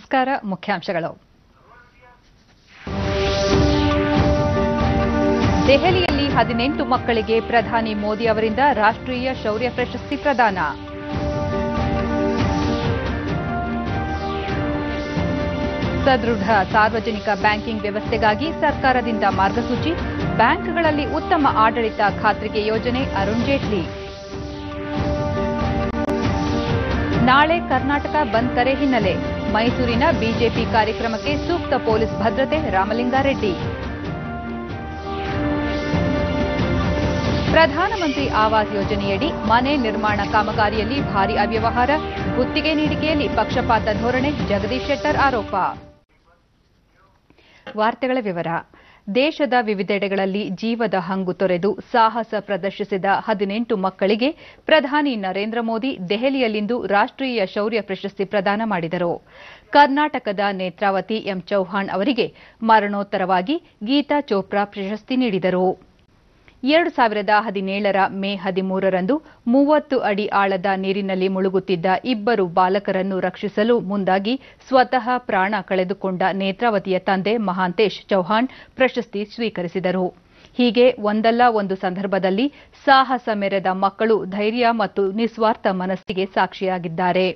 ನಮಸ್ಕಾರ ಮುಖ್ಯಾಂಶಗಳು ದೆಹಲಿಯಲ್ಲಿ ಹದಿನೆಂಟು ಮಕ್ಕಳಿಗೆ ಪ್ರಧಾನಿ ಮೋದಿ ಅವರಿಂದ ರಾಷ್ಟ್ರೀಯ ಶೌರ್ಯ ಪ್ರಶಸ್ತಿ ಪ್ರದಾನ ಸದೃಢ ಸಾರ್ವಜನಿಕ ಬ್ಯಾಂಕಿಂಗ್ ವ್ಯವಸ್ಥೆಗಾಗಿ ಸರ್ಕಾರದಿಂದ ಮಾರ್ಗಸೂಚಿ ಬ್ಯಾಂಕ್ಗಳಲ್ಲಿ ಉತ್ತಮ ಆಡಳಿತ ಖಾತ್ರಿಗೆ ಯೋಜನೆ ಅರುಣ್ ಜೇಟ್ಲಿ ನಾಳೆ ಕರ್ನಾಟಕ ಬಂದ್ ಕರೆ ಹಿನ್ನೆಲೆ ಮೈಸೂರಿನ ಬಿಜೆಪಿ ಕಾರ್ಯಕ್ರಮಕ್ಕೆ ಸೂಕ್ತ ಪೊಲೀಸ್ ಭದ್ರತೆ ರಾಮಲಿಂಗಾರೆಡ್ಡಿ ಪ್ರಧಾನಮಂತ್ರಿ ಆವಾಸ್ ಯೋಜನೆಯಡಿ ಮನೆ ನಿರ್ಮಾಣ ಕಾಮಗಾರಿಯಲ್ಲಿ ಭಾರಿ ಅವ್ಯವಹಾರ ಗುತ್ತಿಗೆ ನೀಡಿಕೆಯಲ್ಲಿ ಪಕ್ಷಪಾತ ಧೋರಣೆ ಜಗದೀಶ್ ಶೆಟ್ಟರ್ ಆರೋಪ ವಾರ್ತೆಗಳ ವಿವರ ದೇಶದ ವಿವಿಧೆಡೆಗಳಲ್ಲಿ ಜೀವದ ಹಂಗು ತೊರೆದು ಸಾಹಸ ಪ್ರದರ್ಶಿಸಿದ ಹದಿನೆಂಟು ಮಕ್ಕಳಿಗೆ ಪ್ರಧಾನಿ ನರೇಂದ್ರ ಮೋದಿ ದೆಹಲಿಯಲ್ಲಿಂದು ರಾಷ್ಟ್ರೀಯ ಶೌರ್ಯ ಪ್ರಶಸ್ತಿ ಪ್ರದಾನ ಮಾಡಿದರು ಕರ್ನಾಟಕದ ನೇತ್ರಾವತಿ ಎಂ ಚೌಹಾಣ್ ಅವರಿಗೆ ಮರಣೋತ್ತರವಾಗಿ ಗೀತಾ ಚೋಪ್ರಾ ಪ್ರಶಸ್ತಿ ನೀಡಿದರು ಎರಡು ಸಾವಿರದ ಹದಿನೇಳರ ಮೇ ಹದಿಮೂರರಂದು ಮೂವತ್ತು ಅಡಿ ಆಳದ ನೀರಿನಲ್ಲಿ ಮುಳುಗುತ್ತಿದ್ದ ಇಬ್ಬರು ಬಾಲಕರನ್ನು ರಕ್ಷಿಸಲು ಮುಂದಾಗಿ ಸ್ವತಃ ಪ್ರಾಣ ಕಳೆದುಕೊಂಡ ನೇತ್ರಾವತಿಯ ತಂದೆ ಮಹಾಂತೇಶ್ ಚೌಹಾಣ್ ಪ್ರಶಸ್ತಿ ಸ್ವೀಕರಿಸಿದರು ಹೀಗೆ ಒಂದಲ್ಲ ಒಂದು ಸಂದರ್ಭದಲ್ಲಿ ಸಾಹಸ ಮೆರೆದ ಮಕ್ಕಳು ಧೈರ್ಯ ಮತ್ತು ನಿಸ್ವಾರ್ಥ ಮನಸ್ಸಿಗೆ ಸಾಕ್ಷಿಯಾಗಿದ್ದಾರೆ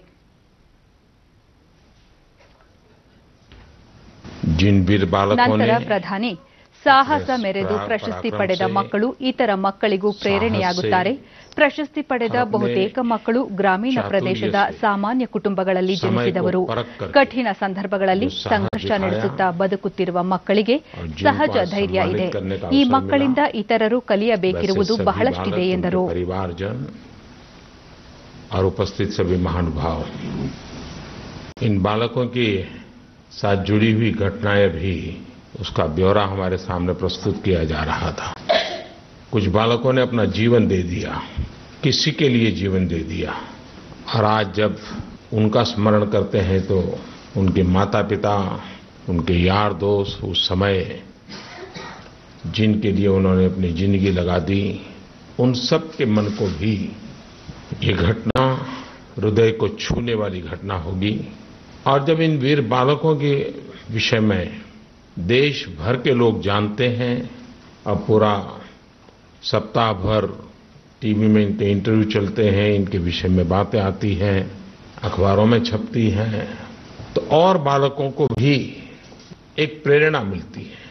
जिन वीर बालकों ನಂತರ ने ಪ್ರಧಾನಿ ಸಾಹಸ Yes, ಮೆರೆದು ಪ್ರಾ- ಪ್ರಶಸ್ತಿ ಪರಾಕ್ರಮ ಪಡೆದ ಸೆ ಮಕ್ಕಳು ಇತರ ಮಕ್ಕಳಿಗೂ ಪ್ರೇರಣೆಯಾಗುತ್ತಾರೆ ಪ್ರಶಸ್ತಿ ಪಡೆದ अपने ಬಹುತೇಕ ಮಕ್ಕಳು ಗ್ರಾಮೀಣ ಚಾತುರ್ಯ ಪ್ರದೇಶದ ಸೆ ಸಾಮಾನ್ಯ ಕುಟುಂಬಗಳಲ್ಲಿ ಸಮಯ ಕೋ ಜನಿಸಿದವರು ಪರಖ್ ಕರ್ಕೆ ಕಠಿಣ ಸಂದರ್ಭಗಳಲ್ಲಿ जो साहस ಸಂಘರ್ಷ दिखाया ನಡೆಸುತ್ತಾ ಬದುಕುತ್ತಿರುವ ಮಕ್ಕಳಿಗೆ और जिनको ಸಹಜ आज ಧೈರ್ಯ सम्मानित ಇದೆ करने का ಈ अवसर ಮಕ್ಕಳಿಂದ मिला। ಇತರರು वैसे ಕಲಿಯಬೇಕಿರುವುದು सभी ಬಹಳಷ್ಟಿದೆ बालक, ಎಂದರು उनके परिवारजन और उपस्थित सभी महानुभाव इन बालकों की साथ जुड़ी हुई घटनाएं भी उसका ब्यौरा हमारे सामने प्रस्तुत किया जा रहा था कुछ बालकों ने अपना जीवन दे दिया किसी के लिए जीवन दे दिया और आज जब उनका स्मरण करते हैं तो उनके माता पिता उनके यार दोस्त उस समय जिनके लिए उन्होंने अपनी जिंदगी लगा दी उन सब के मन को भी ये घटना हृदय को छूने वाली घटना होगी और जब इन वीर बालकों के विषय में देश भर के लोग जानते हैं अब पूरा सप्ताह भर टीवी में इनके इंटरव्यू चलते हैं इनके विषय में बातें आती हैं अखबारों में छपती हैं तो और बालकों को भी एक प्रेरणा मिलती है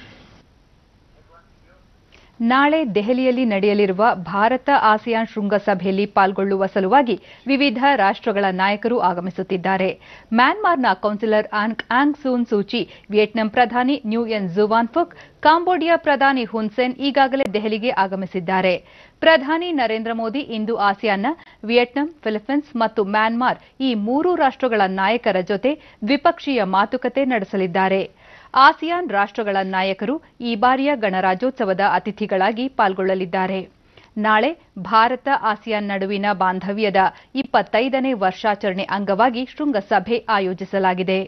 ನಾಳೆ ದೆಹಲಿಯಲ್ಲಿ ನಡೆಯಲಿರುವ ಭಾರತ ಆಸಿಯಾನ್ ಶೃಂಗಸಭೆಯಲ್ಲಿ ಪಾಲ್ಗೊಳ್ಳುವ ಸಲುವಾಗಿ ವಿವಿಧ ರಾಷ್ಟ್ರಗಳ ನಾಯಕರು ಆಗಮಿಸುತ್ತಿದ್ದಾರೆ ಮ್ಯಾನ್ಮಾರ್ನ counsellor Aung Aung San Suu Kyi Vietnam ಪ್ರಧಾನಿ ನ್ಯೂಯನ್ ಜುವಾನ್ ಫುಕ್ ಕಾಂಬೋಡಿಯಾ ಪ್ರಧಾನಿ ಹುನ್ಸೆನ್ ಈಗಾಗಲೇ ದೆಹಲಿಗೆ ಆಗಮಿಸಿದ್ದಾರೆ ಪ್ರಧಾನಿ ನರೇಂದ್ರ ಮೋದಿ ಇಂದು ಆಸಿಯಾನ್ನ ವಿಯೆಟ್ನಾಂ ಫಿಲಿಪೈನ್ಸ್ ಮತ್ತು ಮ್ಯಾನ್ಮಾರ್ ಈ ಮೂರೂ ರಾಷ್ಟ್ರಗಳ ನಾಯಕರ ಜೊತೆ ದ್ವಿಪಕ್ಷೀಯ ಮಾತುಕತೆ ನಡೆಸಲಿದ್ದಾರೆ ಆಸಿಯಾನ್ ರಾಷ್ಟ್ರಗಳ ನಾಯಕರು ಈ ಬಾರಿಯ ಗಣರಾಜ್ಯೋತ್ಸವದ ಅತಿಥಿಗಳಾಗಿ ಪಾಲ್ಗೊಳ್ಳಲಿದ್ದಾರೆ ನಾಳೆ ಭಾರತ ಆಸಿಯಾನ್ ನಡುವಿನ ಬಾಂಧವ್ಯದ ಇಪ್ಪತ್ತೈದನೇ ವರ್ಷಾಚರಣೆ ಅಂಗವಾಗಿ ಶೃಂಗಸಭೆ ಆಯೋಜಿಸಲಾಗಿದೆ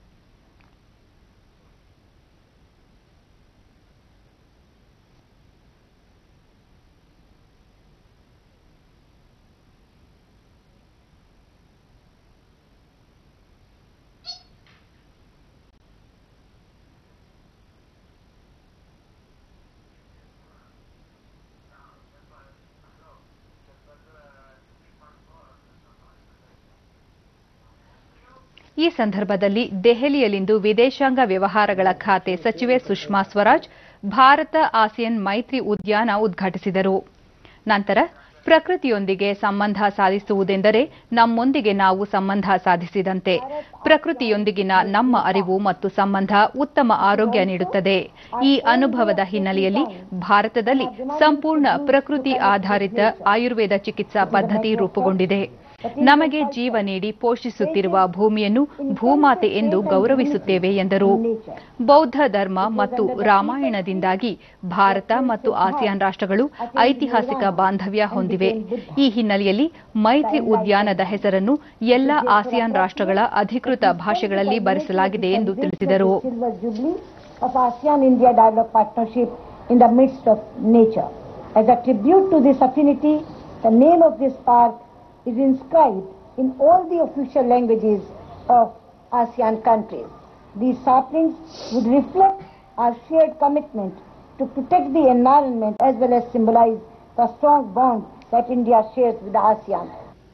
ಈ ಸಂದರ್ಭದಲ್ಲಿ ದೆಹಲಿಯಲ್ಲಿಂದು ವಿದೇಶಾಂಗ ವ್ಯವಹಾರಗಳ ಖಾತೆ ಸಚಿವೆ ಸುಷ್ಮಾ ಸ್ವರಾಜ್ ಭಾರತ ಆಸಿಯನ್ ಮೈತ್ರಿ ಉದ್ಯಾನ ಉದ್ಘಾಟಿಸಿದರು ನಂತರ ಪ್ರಕೃತಿಯೊಂದಿಗೆ ಸಂಬಂಧ ಸಾಧಿಸುವುದೆಂದರೆ ನಮ್ಮೊಂದಿಗೆ ನಾವು ಸಂಬಂಧ ಸಾಧಿಸಿದಂತೆ ಪ್ರಕೃತಿಯೊಂದಿಗಿನ ನಮ್ಮ ಅರಿವು ಮತ್ತು ಸಂಬಂಧ ಉತ್ತಮ ಆರೋಗ್ಯ ನೀಡುತ್ತದೆ ಈ ಅನುಭವದ ಹಿನ್ನೆಲೆಯಲ್ಲಿ ಭಾರತದಲ್ಲಿ ಸಂಪೂರ್ಣ ಪ್ರಕೃತಿ ಆಧಾರಿತ ಆಯುರ್ವೇದ ಚಿಕಿತ್ಸಾ ಪದ್ಧತಿ ರೂಪುಗೊಂಡಿದೆ ನಮಗೆ ಜೀವ ನೀಡಿ ಪೋಷಿಸುತ್ತಿರುವ ಭೂಮಿಯನ್ನು ಭೂಮಾತೆ ಎಂದು ಗೌರವಿಸುತ್ತೇವೆ ಎಂದರು ಬೌದ್ಧ ಧರ್ಮ ಮತ್ತು ರಾಮಾಯಣದಿಂದಾಗಿ ಭಾರತ ಮತ್ತು ಆಸಿಯಾನ್ ರಾಷ್ಟ್ರಗಳು ಐತಿಹಾಸಿಕ ಬಾಂಧವ್ಯ ಹೊಂದಿವೆ ಈ ಹಿನ್ನೆಲೆಯಲ್ಲಿ ಮೈತ್ರಿ ಉದ್ಯಾನದ ಹೆಸರನ್ನು ಎಲ್ಲ ಆಸಿಯಾನ್ ರಾಷ್ಟ್ರಗಳ ಅಧಿಕೃತ ಭಾಷೆಗಳಲ್ಲಿ ಬರೆಸಲಾಗಿದೆ ಎಂದು ತಿಳಿಸಿದರು Silver Jubilee of ASEAN-India Dialogue Partnership in the midst of nature. As a tribute to this affinity, the name of this park is inscribed in all the official languages of ASEAN countries. These saplings would reflect our shared commitment to protect the environment as well as symbolize the strong bond that India shares with ASEAN.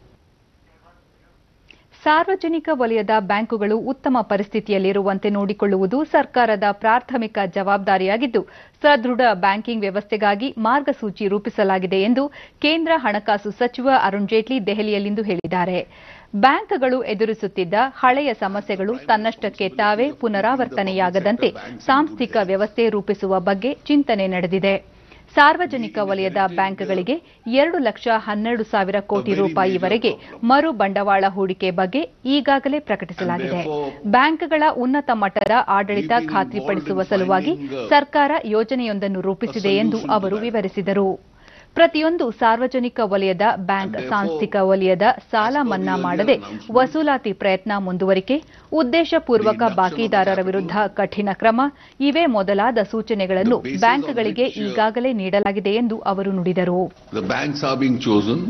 ಸಾರ್ವಜನಿಕ ವಲಯದ ಬ್ಯಾಂಕುಗಳು ಉತ್ತಮ ಪರಿಸ್ಥಿತಿಯಲ್ಲಿರುವಂತೆ ನೋಡಿಕೊಳ್ಳುವುದು ಸರ್ಕಾರದ ಪ್ರಾಥಮಿಕ ಜವಾಬ್ದಾರಿಯಾಗಿದ್ದು ಸದೃಢ banking ವ್ಯವಸ್ಥೆಗಾಗಿ ಮಾರ್ಗಸೂಚಿ ರೂಪಿಸಲಾಗಿದೆ ಎಂದು ಕೇಂದ್ರ ಹಣಕಾಸು ಸಚಿವ ಅರುಣ್ ಜೇಟ್ಲಿ ದೆಹಲಿಯಲ್ಲಿಂದು ಹೇಳಿದ್ದಾರೆ ಬ್ಯಾಂಕ್ಗಳು ಎದುರಿಸುತ್ತಿದ್ದ ಹಳೆಯ ಸಮಸ್ಯೆಗಳು ತನ್ನಷ್ಟಕ್ಕೆ ತಾವೇ ಪುನರಾವರ್ತನೆಯಾಗದಂತೆ ಸಾಂಸ್ಥಿಕ ವ್ಯವಸ್ಥೆ ರೂಪಿಸುವ ಬಗ್ಗೆ ಚಿಂತನೆ ನಡೆದಿದೆ ಸಾರ್ವಜನಿಕ ವಲಯದ ಬ್ಯಾಂಕ್ಗಳಿಗೆ ಎರಡು ಲಕ್ಷ ಹನ್ನೆರಡು ಸಾವಿರ ಕೋಟಿ ರೂಪಾಯಿವರೆಗೆ ಮರು ಬಂಡವಾಳ ಹೂಡಿಕೆ ಬಗ್ಗೆ ಈಗಾಗಲೇ ಪ್ರಕಟಿಸಲಾಗಿದೆ ಬ್ಯಾಂಕ್ಗಳ ಉನ್ನತ ಮಟ್ಟದ ಆಡಳಿತ ಖಾತ್ರಿಪಡಿಸುವ ಸಲುವಾಗಿ ಸರ್ಕಾರ ಯೋಜನೆಯೊಂದನ್ನು ರೂಪಿಸಿದೆ ಎಂದು ಅವರು ವಿವರಿಸಿದರು ಪ್ರತಿಯೊಂದು ಸಾರ್ವಜನಿಕ ವಲಯದ ಬ್ಯಾಂಕ್ ಸಾಂಸ್ಥಿಕ ವಲಯದ ಸಾಲ ಮನ್ನಾ ಮಾಡದೆ ವಸೂಲಾತಿ ಪ್ರಯತ್ನ ಮುಂದುವರಿಕೆ ಉದ್ದೇಶಪೂರ್ವಕ ಬಾಕಿದಾರರ ವಿರುದ್ಧ ಕಠಿಣ ಕ್ರಮ ಇವೇ ಮೊದಲಾದ ಸೂಚನೆಗಳನ್ನು ಬ್ಯಾಂಕ್ಗಳಿಗೆ ಈಗಾಗಲೇ ನೀಡಲಾಗಿದೆ ಎಂದು ಅವರು ನುಡಿದರು the banks are being chosen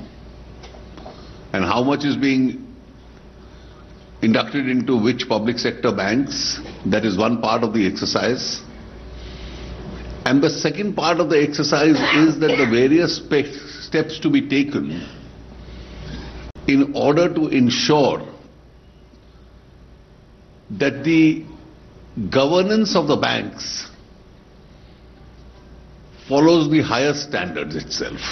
and how much is being inducted into which public sector banks, that is one part of the exercise. And the second part of the exercise is that the various spe- steps to be taken in order to ensure that the governance of the banks follows the higher standards itself.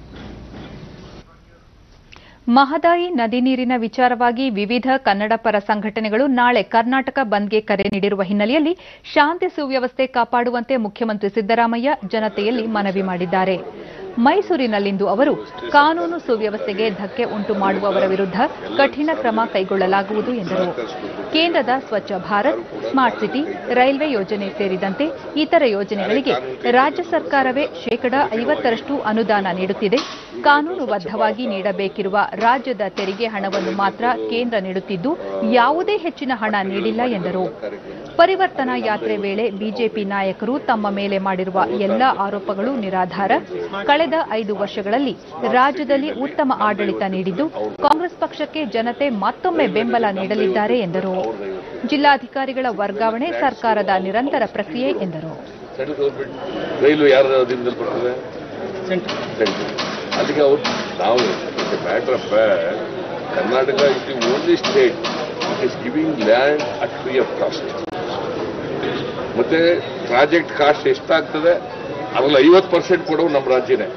Mahadayi ನದಿ ನೀರಿನ ವಿಚಾರವಾಗಿ ವಿವಿಧ ಕನ್ನಡ ಪರ ಸಂಘಟನೆಗಳು ನಾಳೆ ಕರ್ನಾಟಕ ಬಂದ್ಗೆ ಕರೆ ನೀಡಿರುವ ಹಿನ್ನೆಲೆಯಲ್ಲಿ ಶಾಂತಿ ಸುವ್ಯವಸ್ಥೆ ಕಾಪಾಡುವಂತೆ ಮುಖ್ಯಮಂತ್ರಿ ಸಿದ್ದರಾಮಯ್ಯ ಜನತೆಯಲ್ಲಿ ಮನವಿ ಮಾಡಿದ್ದಾರೆ ಮೈಸೂರಿನಲ್ಲಿಂದು ಅವರು ಕಾನೂನು ಸುವ್ಯವಸ್ಥೆಗೆ ಧಕ್ಕೆ ಉಂಟು ಮಾಡುವವರ ವಿರುದ್ಧ ಕಠಿಣ ಕ್ರಮ ಕೈಗೊಳ್ಳಲಾಗುವುದು ಎಂದರು ಕೇಂದ್ರದ ಸ್ವಚ್ಛ ಭಾರತ್ ಸ್ಮಾರ್ಟ್ ಸಿಟಿ ರೈಲ್ವೆ ಯೋಜನೆ ಸೇರಿದಂತೆ ಇತರ ಯೋಜನೆಗಳಿಗೆ ರಾಜ್ಯ ಸರ್ಕಾರವೇ ಶೇಕಡಾ ಐವತ್ತರಷ್ಟು ಅನುದಾನ ನೀಡುತ್ತಿದೆ ಕಾನೂನುಬದ್ಧವಾಗಿ ನೀಡಬೇಕಿರುವ ರಾಜ್ಯದ ತೆರಿಗೆ ಹಣವನ್ನು ಮಾತ್ರ ಕೇಂದ್ರ ನೀಡುತ್ತಿದ್ದು ಯಾವುದೇ ಹೆಚ್ಚಿನ ಹಣ ನೀಡಿಲ್ಲ ಎಂದರು ಪರಿವರ್ತನಾ ಯಾತ್ರೆ ವೇಳೆ ಬಿಜೆಪಿ ನಾಯಕರು ತಮ್ಮ ಮೇಲೆ ಮಾಡಿರುವ ಎಲ್ಲಾ ಆರೋಪಗಳು ನಿರಾಧಾರ ಕಳೆದ ಐದು ವರ್ಷಗಳಲ್ಲಿ ರಾಜ್ಯದಲ್ಲಿ ಉತ್ತಮ ಆಡಳಿತ ನೀಡಿದ್ದು ಕಾಂಗ್ರೆಸ್ ಪಕ್ಷಕ್ಕೆ ಜನತೆ ಮತ್ತೊಮ್ಮೆ ಬೆಂಬಲ ನೀಡಲಿದ್ದಾರೆ ಎಂದರು ಜಿಲ್ಲಾಧಿಕಾರಿಗಳ ವರ್ಗಾವಣೆ ಸರ್ಕಾರದ ನಿರಂತರ ಪ್ರಕ್ರಿಯೆ ಎಂದರು ಸೆಂಟ್ರಲ್ ಗೌರ್ಮೆಂಟ್ ರೈಲು ಯಾರ ಅಧೀನದಲ್ಲಿ ಬರ್ತದೆ ಸೆಂಟ್ರಲ್ ಅಲ್ಲಿಗೆ ಅವ್ರು ನಾವು matter of Karnataka is the only state it is giving land at free of cost ಮತ್ತೆ ಪ್ರಾಜೆಕ್ಟ್ ಕಾಸ್ಟ್ ಎಷ್ಟಾಗ್ತದೆ ಅದ್ರಲ್ಲಿ ಐವತ್ತು ಪರ್ಸೆಂಟ್ ಕೊಡೋರು ನಮ್ಮ ರಾಜ್ಯನೇ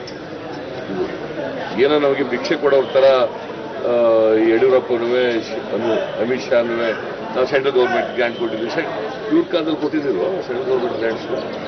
ಏನೋ ನಮಗೆ ಭಿಕ್ಷೆ ಕೊಡೋರ ಥರ ಆ, ಯಡಿಯೂರಪ್ಪನೂ ಅನು ಅಮಿತ್ ಶಾನೂ ನಾವು ಸೆಂಟ್ರಲ್ ಗೌರ್ಮೆಂಟ್ ಗ್ಯಾಂಗ್ ಕೊಟ್ಟಿದ್ವಿ ಸೆಂಟ್ ಇವ್ರ ಕಾಲದಲ್ಲಿ ಕೊಟ್ಟಿದ್ರು ಸೆಂಟ್ರಲ್ ಗೌರ್ಮೆಂಟ್ ಗ್ಯಾಂಡ್ಸ್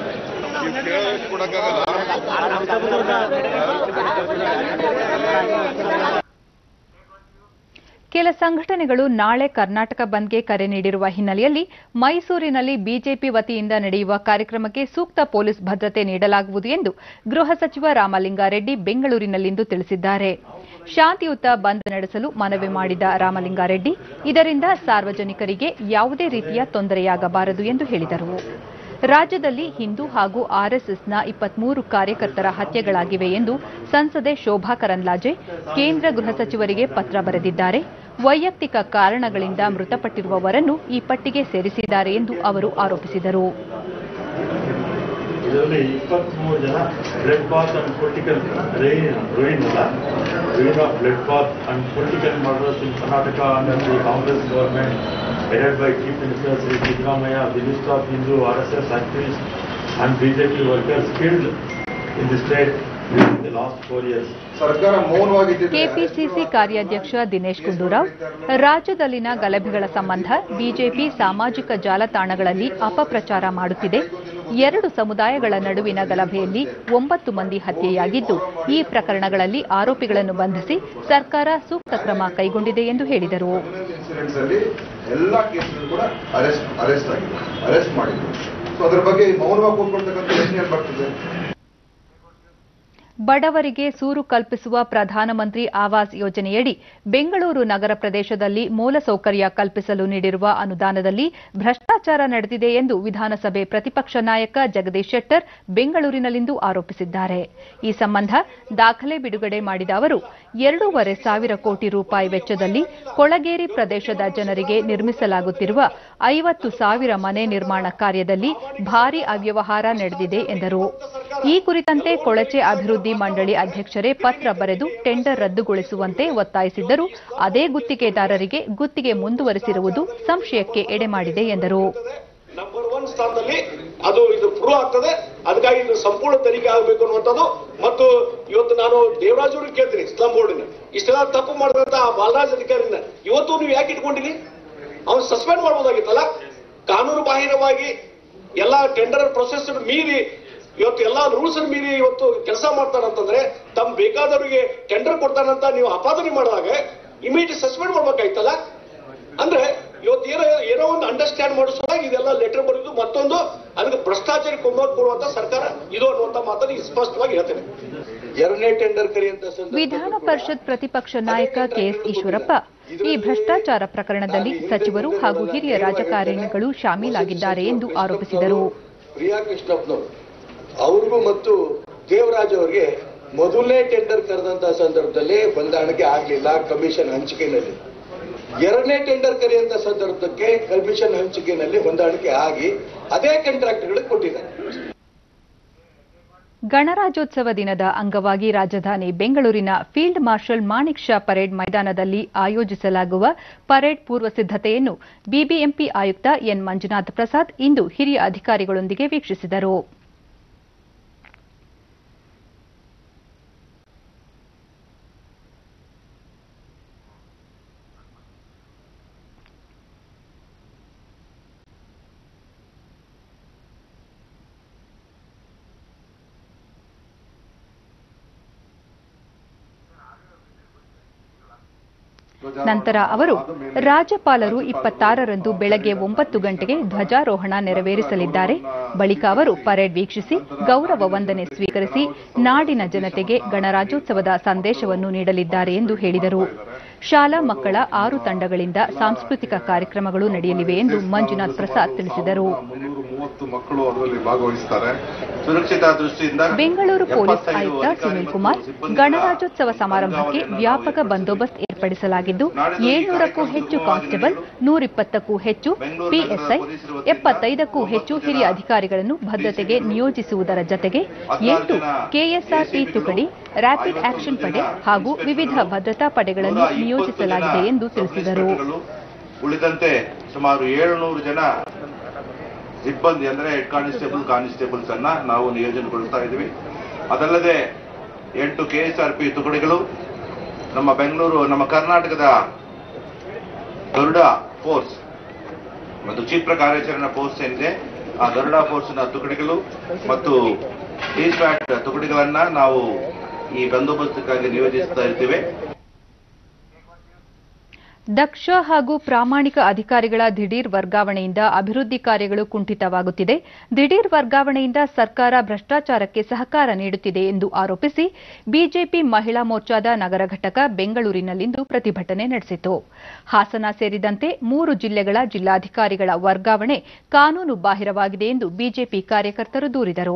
ಕೆಲ ಸಂಘಟನೆಗಳು ನಾಳೆ ಕರ್ನಾಟಕ ಬಂದ್ಗೆ ಕರೆ ನೀಡಿರುವ ಹಿನ್ನೆಲೆಯಲ್ಲಿ ಮೈಸೂರಿನಲ್ಲಿ ಬಿಜೆಪಿ ವತಿಯಿಂದ ನಡೆಯುವ ಕಾರ್ಯಕ್ರಮಕ್ಕೆ ಸೂಕ್ತ ಪೊಲೀಸ್ ಭದ್ರತೆ ನೀಡಲಾಗುವುದು ಎಂದು ಗೃಹ ಸಚಿವ ರಾಮಲಿಂಗಾರೆಡ್ಡಿ ಬೆಂಗಳೂರಿನಲ್ಲಿಂದು ತಿಳಿಸಿದ್ದಾರೆ ಶಾಂತಿಯುತ ಬಂದ್ ನಡೆಸಲು ಮನವಿ ಮಾಡಿದ ರಾಮಲಿಂಗಾರೆಡ್ಡಿ ಇದರಿಂದ ಸಾರ್ವಜನಿಕರಿಗೆ ಯಾವುದೇ ರೀತಿಯ ತೊಂದರೆಯಾಗಬಾರದು ಎಂದು ಹೇಳಿದರು ರಾಜ್ಯದಲ್ಲಿ ಹಿಂದೂ ಹಾಗೂ ಆರ್ಎಸ್ಎಸ್ನ ಇಪ್ಪತ್ಮೂರು ಕಾರ್ಯಕರ್ತರ ಹತ್ಯೆಗಳಾಗಿವೆ ಎಂದು ಸಂಸದೆ ಶೋಭಾ ಕರಂದ್ಲಾಜೆ ಕೇಂದ್ರ ಗೃಹ ಸಚಿವರಿಗೆ ಪತ್ರ ಬರೆದಿದ್ದಾರೆ ವೈಯಕ್ತಿಕ ಕಾರಣಗಳಿಂದ ಮೃತಪಟ್ಟಿರುವವರನ್ನು ಈ ಪಟ್ಟಿಗೆ ಸೇರಿಸಿದ್ದಾರೆ ಎಂದು ಅವರು ಆರೋಪಿಸಿದರು ಇದರಲ್ಲಿ ಇಪ್ಪತ್ಮೂರು ಜನ bloodbath and political rain rain ಅಲ್ಲ rain of bloodbath and political murders in Karnataka under the Congress government headed by Chief Minister Sri Siddaramaiah, the list of Hindu RSS activists and BJP workers killed in the state during the last four years. ಸರ್ಕಾರ ಮೌನವಾಗಿದ್ದರೆ KPCC ಕಾರ್ಯಾಧ್ಯಕ್ಷ ದಿನೇಶ್ ಗುಂಡೂರಾವ್ ರಾಜ್ಯದಲ್ಲಿನ ಗಲಭೆಗಳ ಸಂಬಂಧ BJP ಸಾಮಾಜಿಕ ಜಾಲತಾಣಗಳಲ್ಲಿ ಅಪಪ್ರಚಾರ ಮಾಡುತ್ತಿದೆ ಎರಡು ಸಮುದಾಯಗಳ ನಡುವಿನ ಗಲಭೆಯಲ್ಲಿ ಒಂಬತ್ತು ಮಂದಿ ಹತ್ಯೆಯಾಗಿದ್ದು ಈ ಪ್ರಕರಣಗಳಲ್ಲಿ ಆರೋಪಿಗಳನ್ನು ಬಂಧಿಸಿ ಸರ್ಕಾರ ಸೂಕ್ತ ಕ್ರಮ ಕೈಗೊಂಡಿದೆ ಎಂದು ಹೇಳಿದರು ಇನ್ಸಿಡೆಂಟ್ಸ್ ಅಲ್ಲಿ ಎಲ್ಲಾ ಕೇಸ್ಗಳು ಕೂಡ ಅರೆಸ್ಟ್ ಅರೆಸ್ಟ್ ಆಗಿದೆ ಅರೆಸ್ಟ್ ಮಾಡಿದ್ರು ಸೊ ಅದ್ರ ಬಗ್ಗೆ ಮೌನವಾಗಿ ಕೂತ್ಕೊಳ್ತಕ್ಕಂಥ ಏನ್ ಬರ್ತದೆ ಬಡವರಿಗೆ ಸೂರು ಕಲ್ಪಿಸುವ ಪ್ರಧಾನಮಂತ್ರಿ ಆವಾಸ್ ಯೋಜನೆಯಡಿ ಬೆಂಗಳೂರು ನಗರ ಪ್ರದೇಶದಲ್ಲಿ ಮೂಲಸೌಕರ್ಯ ಕಲ್ಪಿಸಲು ನೀಡಿರುವ ಅನುದಾನದಲ್ಲಿ ಭ್ರಷ್ಟಾಚಾರ ನಡೆದಿದೆ ಎಂದು ವಿಧಾನಸಭೆ ಪ್ರತಿಪಕ್ಷ ನಾಯಕ ಜಗದೀಶ್ ಶೆಟ್ಟರ್ ಬೆಂಗಳೂರಿನಲ್ಲಿಂದು ಆರೋಪಿಸಿದ್ದಾರೆ ಈ ಸಂಬಂಧ ದಾಖಲೆ ಬಿಡುಗಡೆ ಮಾಡಿದ ಅವರು ಎರಡೂವರೆ ಸಾವಿರ ಕೋಟಿ ರೂಪಾಯಿ ವೆಚ್ಚದಲ್ಲಿ ಕೊಳಗೇರಿ ಪ್ರದೇಶದ ಜನರಿಗೆ ನಿರ್ಮಿಸಲಾಗುತ್ತಿರುವ ಐವತ್ತು ಸಾವಿರ ಮನೆ ನಿರ್ಮಾಣ ಕಾರ್ಯದಲ್ಲಿ ಭಾರಿ ಅವ್ಯವಹಾರ ನಡೆದಿದೆ ಎಂದರು ಈ ಕುರಿತಂತೆ ಕೊಳಚೆ ಅಭಿವೃದ್ಧಿ ಮಂಡಳಿ ಅಧ್ಯಕ್ಷರೇ ಪತ್ರ ಬರೆದು ಟೆಂಡರ್ ರದ್ದುಗೊಳಿಸುವಂತೆ ಒತ್ತಾಯಿಸಿದ್ದರೂ ಅದೇ ಗುತ್ತಿಗೆದಾರರಿಗೆ ಗುತ್ತಿಗೆ ಮುಂದುವರೆಸಿರುವುದು ಸಂಶಯಕ್ಕೆ ಎಡೆಮಾಡಿದೆ ಎಂದರು ನಂಬರ್ ಒನ್ ಸ್ಥಾನದಲ್ಲಿ ಅದು ಇದು ಪ್ರೂವ್ ಆಗ್ತದೆ ಅದಕ್ಕಾಗಿ ಇದು ಸಂಪೂರ್ಣ ತನಿಖೆ ಆಗಬೇಕು ಅನ್ನುವಂಥದ್ದು ಮತ್ತು ಇವತ್ತು ನಾನು ದೇವರಾಜ್ ಅವ್ರಿಗೆ ಕೇಳ್ತೀನಿ ಸ್ಲಂ ಬೋರ್ಡಿನ ಇಷ್ಟೆಲ್ಲ ತಪ್ಪು ಮಾಡಿದಂತ ಆ ಬಾಲರಾಜ್ ಅಧಿಕಾರಿನ ಇವತ್ತು ನೀವು ಯಾಕೆ ಇಟ್ಕೊಂಡಿರಿ ಅವ್ನು ಸಸ್ಪೆಂಡ್ ಮಾಡ್ಬೋದಾಗಿತ್ತಲ್ಲ ಕಾನೂನು ಬಾಹಿರವಾಗಿ ಎಲ್ಲ ಟೆಂಡರ್ ಪ್ರೊಸೆಸ್ ಮೀರಿ ಇವತ್ತು ಎಲ್ಲಾ ರೂಲ್ಸ್ ಮೀರಿ ಇವತ್ತು ಕೆಲಸ ಮಾಡ್ತಾರಂತಂದ್ರೆ ತಮ್ಮ ಬೇಕಾದವರಿಗೆ ಟೆಂಡರ್ ಕೊಡ್ತಾರಂತ ನೀವು ಅಪಾದನೆ ಮಾಡಿದಾಗ ಇಮಿಡಿಯೇಟ್ ಸಸ್ಪೆಂಡ್ ಮಾಡ್ಬೇಕಾಯ್ತಲ್ಲ ಅಂದ್ರೆ ಇವತ್ತು ಏನೋ ಏನೋ ಒಂದು ಅಂಡರ್ಸ್ಟ್ಯಾಂಡ್ ಮಾಡೋ ಸಲುವಾಗಿ ಇದೆಲ್ಲ ಲೆಟರ್ ಬರೆದು ಮತ್ತೊಂದು ಅದಕ್ಕೆ ಭ್ರಷ್ಟಾಚಾರ ಕೊಂಡೋಗಿ ಕೊಡುವಂತ ಸರ್ಕಾರ ಇದು ಅನ್ನುವಂತ ಮಾತನ್ನು ಈಗ ಸ್ಪಷ್ಟವಾಗಿ ಹೇಳ್ತೇನೆ ಎರಡನೇ ಟೆಂಡರ್ ಕರೆಯುವಂತ ಸಂದರ್ಭದಲ್ಲಿ ವಿಧಾನ ಪರಿಷತ್ ಪ್ರತಿಪಕ್ಷ ನಾಯಕ ಕೆಎಸ್ ಈಶ್ವರಪ್ಪ ಈ ಭ್ರಷ್ಟಾಚಾರ ಪ್ರಕರಣದಲ್ಲಿ ಸಚಿವರು ಹಾಗೂ ಹಿರಿಯ ರಾಜಕಾರಣಿಗಳು ಶಾಮೀಲಾಗಿದ್ದಾರೆ ಎಂದು ಆರೋಪಿಸಿದರು ಪ್ರಿಯಾ ಕೃಷ್ಣಪ್ಪನವರು ಅವ್ರಿಗೂ ಮತ್ತು ದೇವರಾಜ್ ಅವರಿಗೆ ಮೊದಲನೇ ಟೆಂಡರ್ ಕರೆದಂತ ಸಂದರ್ಭದಲ್ಲಿ ಹೊಂದಾಣಿಕೆ ಆಗಲಿಲ್ಲ ಕಮಿಷನ್ ಹಂಚಿಕೆನಲ್ಲಿ ಎರಡನೇ ಟೆಂಡರ್ ಕರೆಯುವಂತ ಸಂದರ್ಭಕ್ಕೆ ಕಮಿಷನ್ ಹಂಚಿಕೆನಲ್ಲಿ ಹೊಂದಾಣಿಕೆ ಆಗಿ ಅದೇ ಕಾಂಟ್ರಾಕ್ಟ್ಗಳಿಗೆ ಕೊಟ್ಟಿದ್ದಾರೆ ಗಣರಾಜ್ಯೋತ್ಸವ ದಿನದ ಅಂಗವಾಗಿ ರಾಜಧಾನಿ ಬೆಂಗಳೂರಿನ field marshal Manekshaw parade ಮೈದಾನದಲ್ಲಿ ಆಯೋಜಿಸಲಾಗುವ ಪರೇಡ್ ಪೂರ್ವ ಸಿದ್ದತೆಯನ್ನು ಬಿಬಿಎಂಪಿ ಆಯುಕ್ತ ಎನ್ ಮಂಜುನಾಥ್ ಪ್ರಸಾದ್ ಇಂದು ಹಿರಿಯ ಅಧಿಕಾರಿಗಳೊಂದಿಗೆ ವೀಕ್ಷಿಸಿದರು ನಂತರ ಅವರು ರಾಜ್ಯಪಾಲರು ಇಪ್ಪತ್ತಾರರಂದು ಬೆಳಗ್ಗೆ ಒಂಬತ್ತು ಗಂಟೆಗೆ ಧ್ವಜಾರೋಹಣ ನೆರವೇರಿಸಲಿದ್ದಾರೆ ಬಳಿಕ ಅವರು ಪರೇಡ್ ವೀಕ್ಷಿಸಿ ಗೌರವ ವಂದನೆ ಸ್ವೀಕರಿಸಿ ನಾಡಿನ ಜನತೆಗೆ ಗಣರಾಜ್ಯೋತ್ಸವದ ಸಂದೇಶವನ್ನು ನೀಡಲಿದ್ದಾರೆ ಎಂದು ಹೇಳಿದರು ಶಾಲಾ ಮಕ್ಕಳ ಆರು ತಂಡಗಳಿಂದ ಸಾಂಸ್ಕೃತಿಕ ಕಾರ್ಯಕ್ರಮಗಳು ನಡೆಯಲಿವೆ ಎಂದು ಮಂಜುನಾಥ್ ಪ್ರಸಾದ್ ತಿಳಿಸಿದರು ಮುನ್ನೂರ ಮೂವತ್ತು ಮಕ್ಕಳು ಅದರಲ್ಲಿ ಭಾಗವಹಿಸ್ತಾರೆ ಸುರಕ್ಷತಾ ದೃಷ್ಟಿಯಿಂದ ಬೆಂಗಳೂರು ಪೊಲೀಸ್ ಎಪ್ಪತ್ತೈದು ಆಯುಕ್ತ ಅಧಿಕಾರಿ ಸುನಿಲ್ ಮತ್ತು ಕುಮಾರ್ ಸಿಬ್ಬಂದಿ ಗಣರಾಜ್ಯೋತ್ಸವ ಸಮಾರಂಭಕ್ಕೆ ವ್ಯಾಪಕ ಬಂದೋಬಸ್ತ್ ಏರ್ಪಡಿಸಲಾಗಿದ್ದು ಏಳ್ನೂರಕ್ಕೂ ಹೆಚ್ಚು ಕಾನ್ಸ್ಟೇಬಲ್ ನೂರಿಪ್ಪತ್ತಕ್ಕೂ ಹೆಚ್ಚು ಪಿಎಸ್ಐ ಎಪ್ಪತ್ತೈದಕ್ಕೂ ಹೆಚ್ಚು ಹಿರಿಯ ಅಧಿಕಾರಿಗಳನ್ನು ಭದ್ರತೆಗೆ ನಿಯೋಜಿಸುವುದರ ಜತೆಗೆ ಎಂಟು ಕೆಎಸ್ಆರ್ಪಿ ತುಕಡಿ ರ್ಯಾಪಿಡ್ ಆಕ್ಷನ್ ಪಡೆ ಹಾಗೂ ವಿವಿಧ ಭದ್ರತಾ ಪಡೆಗಳನ್ನು ನಿಯೋಜಿಸಲಾಗಿದೆ ಎಂದು ತಿಳಿಸಿದರು ಇನ್ಸ್ಪೆಕ್ಟರ್ಗಳು, ಉಳಿದಂತೆ ಸುಮಾರು ಏಳುನೂರು ಜನ ಸಿಬ್ಬಂದಿ ಅಂದ್ರೆ ಹೆಡ್ ಕಾನಿಸ್ಟೇಬಲ್ ಕಾನಿಸ್ಟೇಬಲ್ಸ್ ಅನ್ನ ನಾವು ನಿಯೋಜನೆಗೊಳಿಸ್ತಾ ಇದ್ದೀವಿ ಅದಲ್ಲದೆ ಎಂಟು ಕೆಎಸ್ಆರ್ಪಿ ತುಕಡಿಗಳು ನಮ್ಮ ಬೆಂಗಳೂರು ನಮ್ಮ ಕರ್ನಾಟಕದ ಗರುಡ ಫೋರ್ಸ್ ಮತ್ತು ಕ್ಷಿಪ್ರ ಕಾರ್ಯಾಚರಣಾ ಫೋರ್ಸ್ ಏನಿದೆ ಆ ಗರುಡ ಫೋರ್ಸ್ನ ತುಕಡಿಗಳು ಮತ್ತು ಡಿಸ್ಪ್ಯಾಟ್ ತುಕಡಿಗಳನ್ನ ನಾವು ಈ ಬಂದೋಬಸ್ತ್ಗಾಗಿ ನಿಯೋಜಿಸ್ತಾ ಇದ್ದೇವೆ ದಕ್ಷ ಹಾಗೂ ಪ್ರಾಮಾಣಿಕ ಅಧಿಕಾರಿಗಳ ದಿಢೀರ್ ವರ್ಗಾವಣೆಯಿಂದ ಅಭಿವೃದ್ಧಿ ಕಾರ್ಯಗಳು ಕುಂಠಿತವಾಗುತ್ತಿದೆ ದಿಢೀರ್ ವರ್ಗಾವಣೆಯಿಂದ ಸರ್ಕಾರ ಭ್ರಷ್ಟಾಚಾರಕ್ಕೆ ಸಹಕಾರ ನೀಡುತ್ತಿದೆ ಎಂದು ಆರೋಪಿಸಿ ಬಿಜೆಪಿ ಮಹಿಳಾ ಮೋರ್ಚಾದ ನಗರ ಘಟಕ ಬೆಂಗಳೂರಿನಲ್ಲಿಂದು ಪ್ರತಿಭಟನೆ ನಡೆಸಿತು ಹಾಸನ ಸೇರಿದಂತೆ ಮೂರು ಜಿಲ್ಲೆಗಳ ಜಿಲ್ಲಾಧಿಕಾರಿಗಳ ವರ್ಗಾವಣೆ ಕಾನೂನು ಬಾಹಿರವಾಗಿದೆ ಎಂದು ಬಿಜೆಪಿ ಕಾರ್ಯಕರ್ತರು ದೂರಿದರು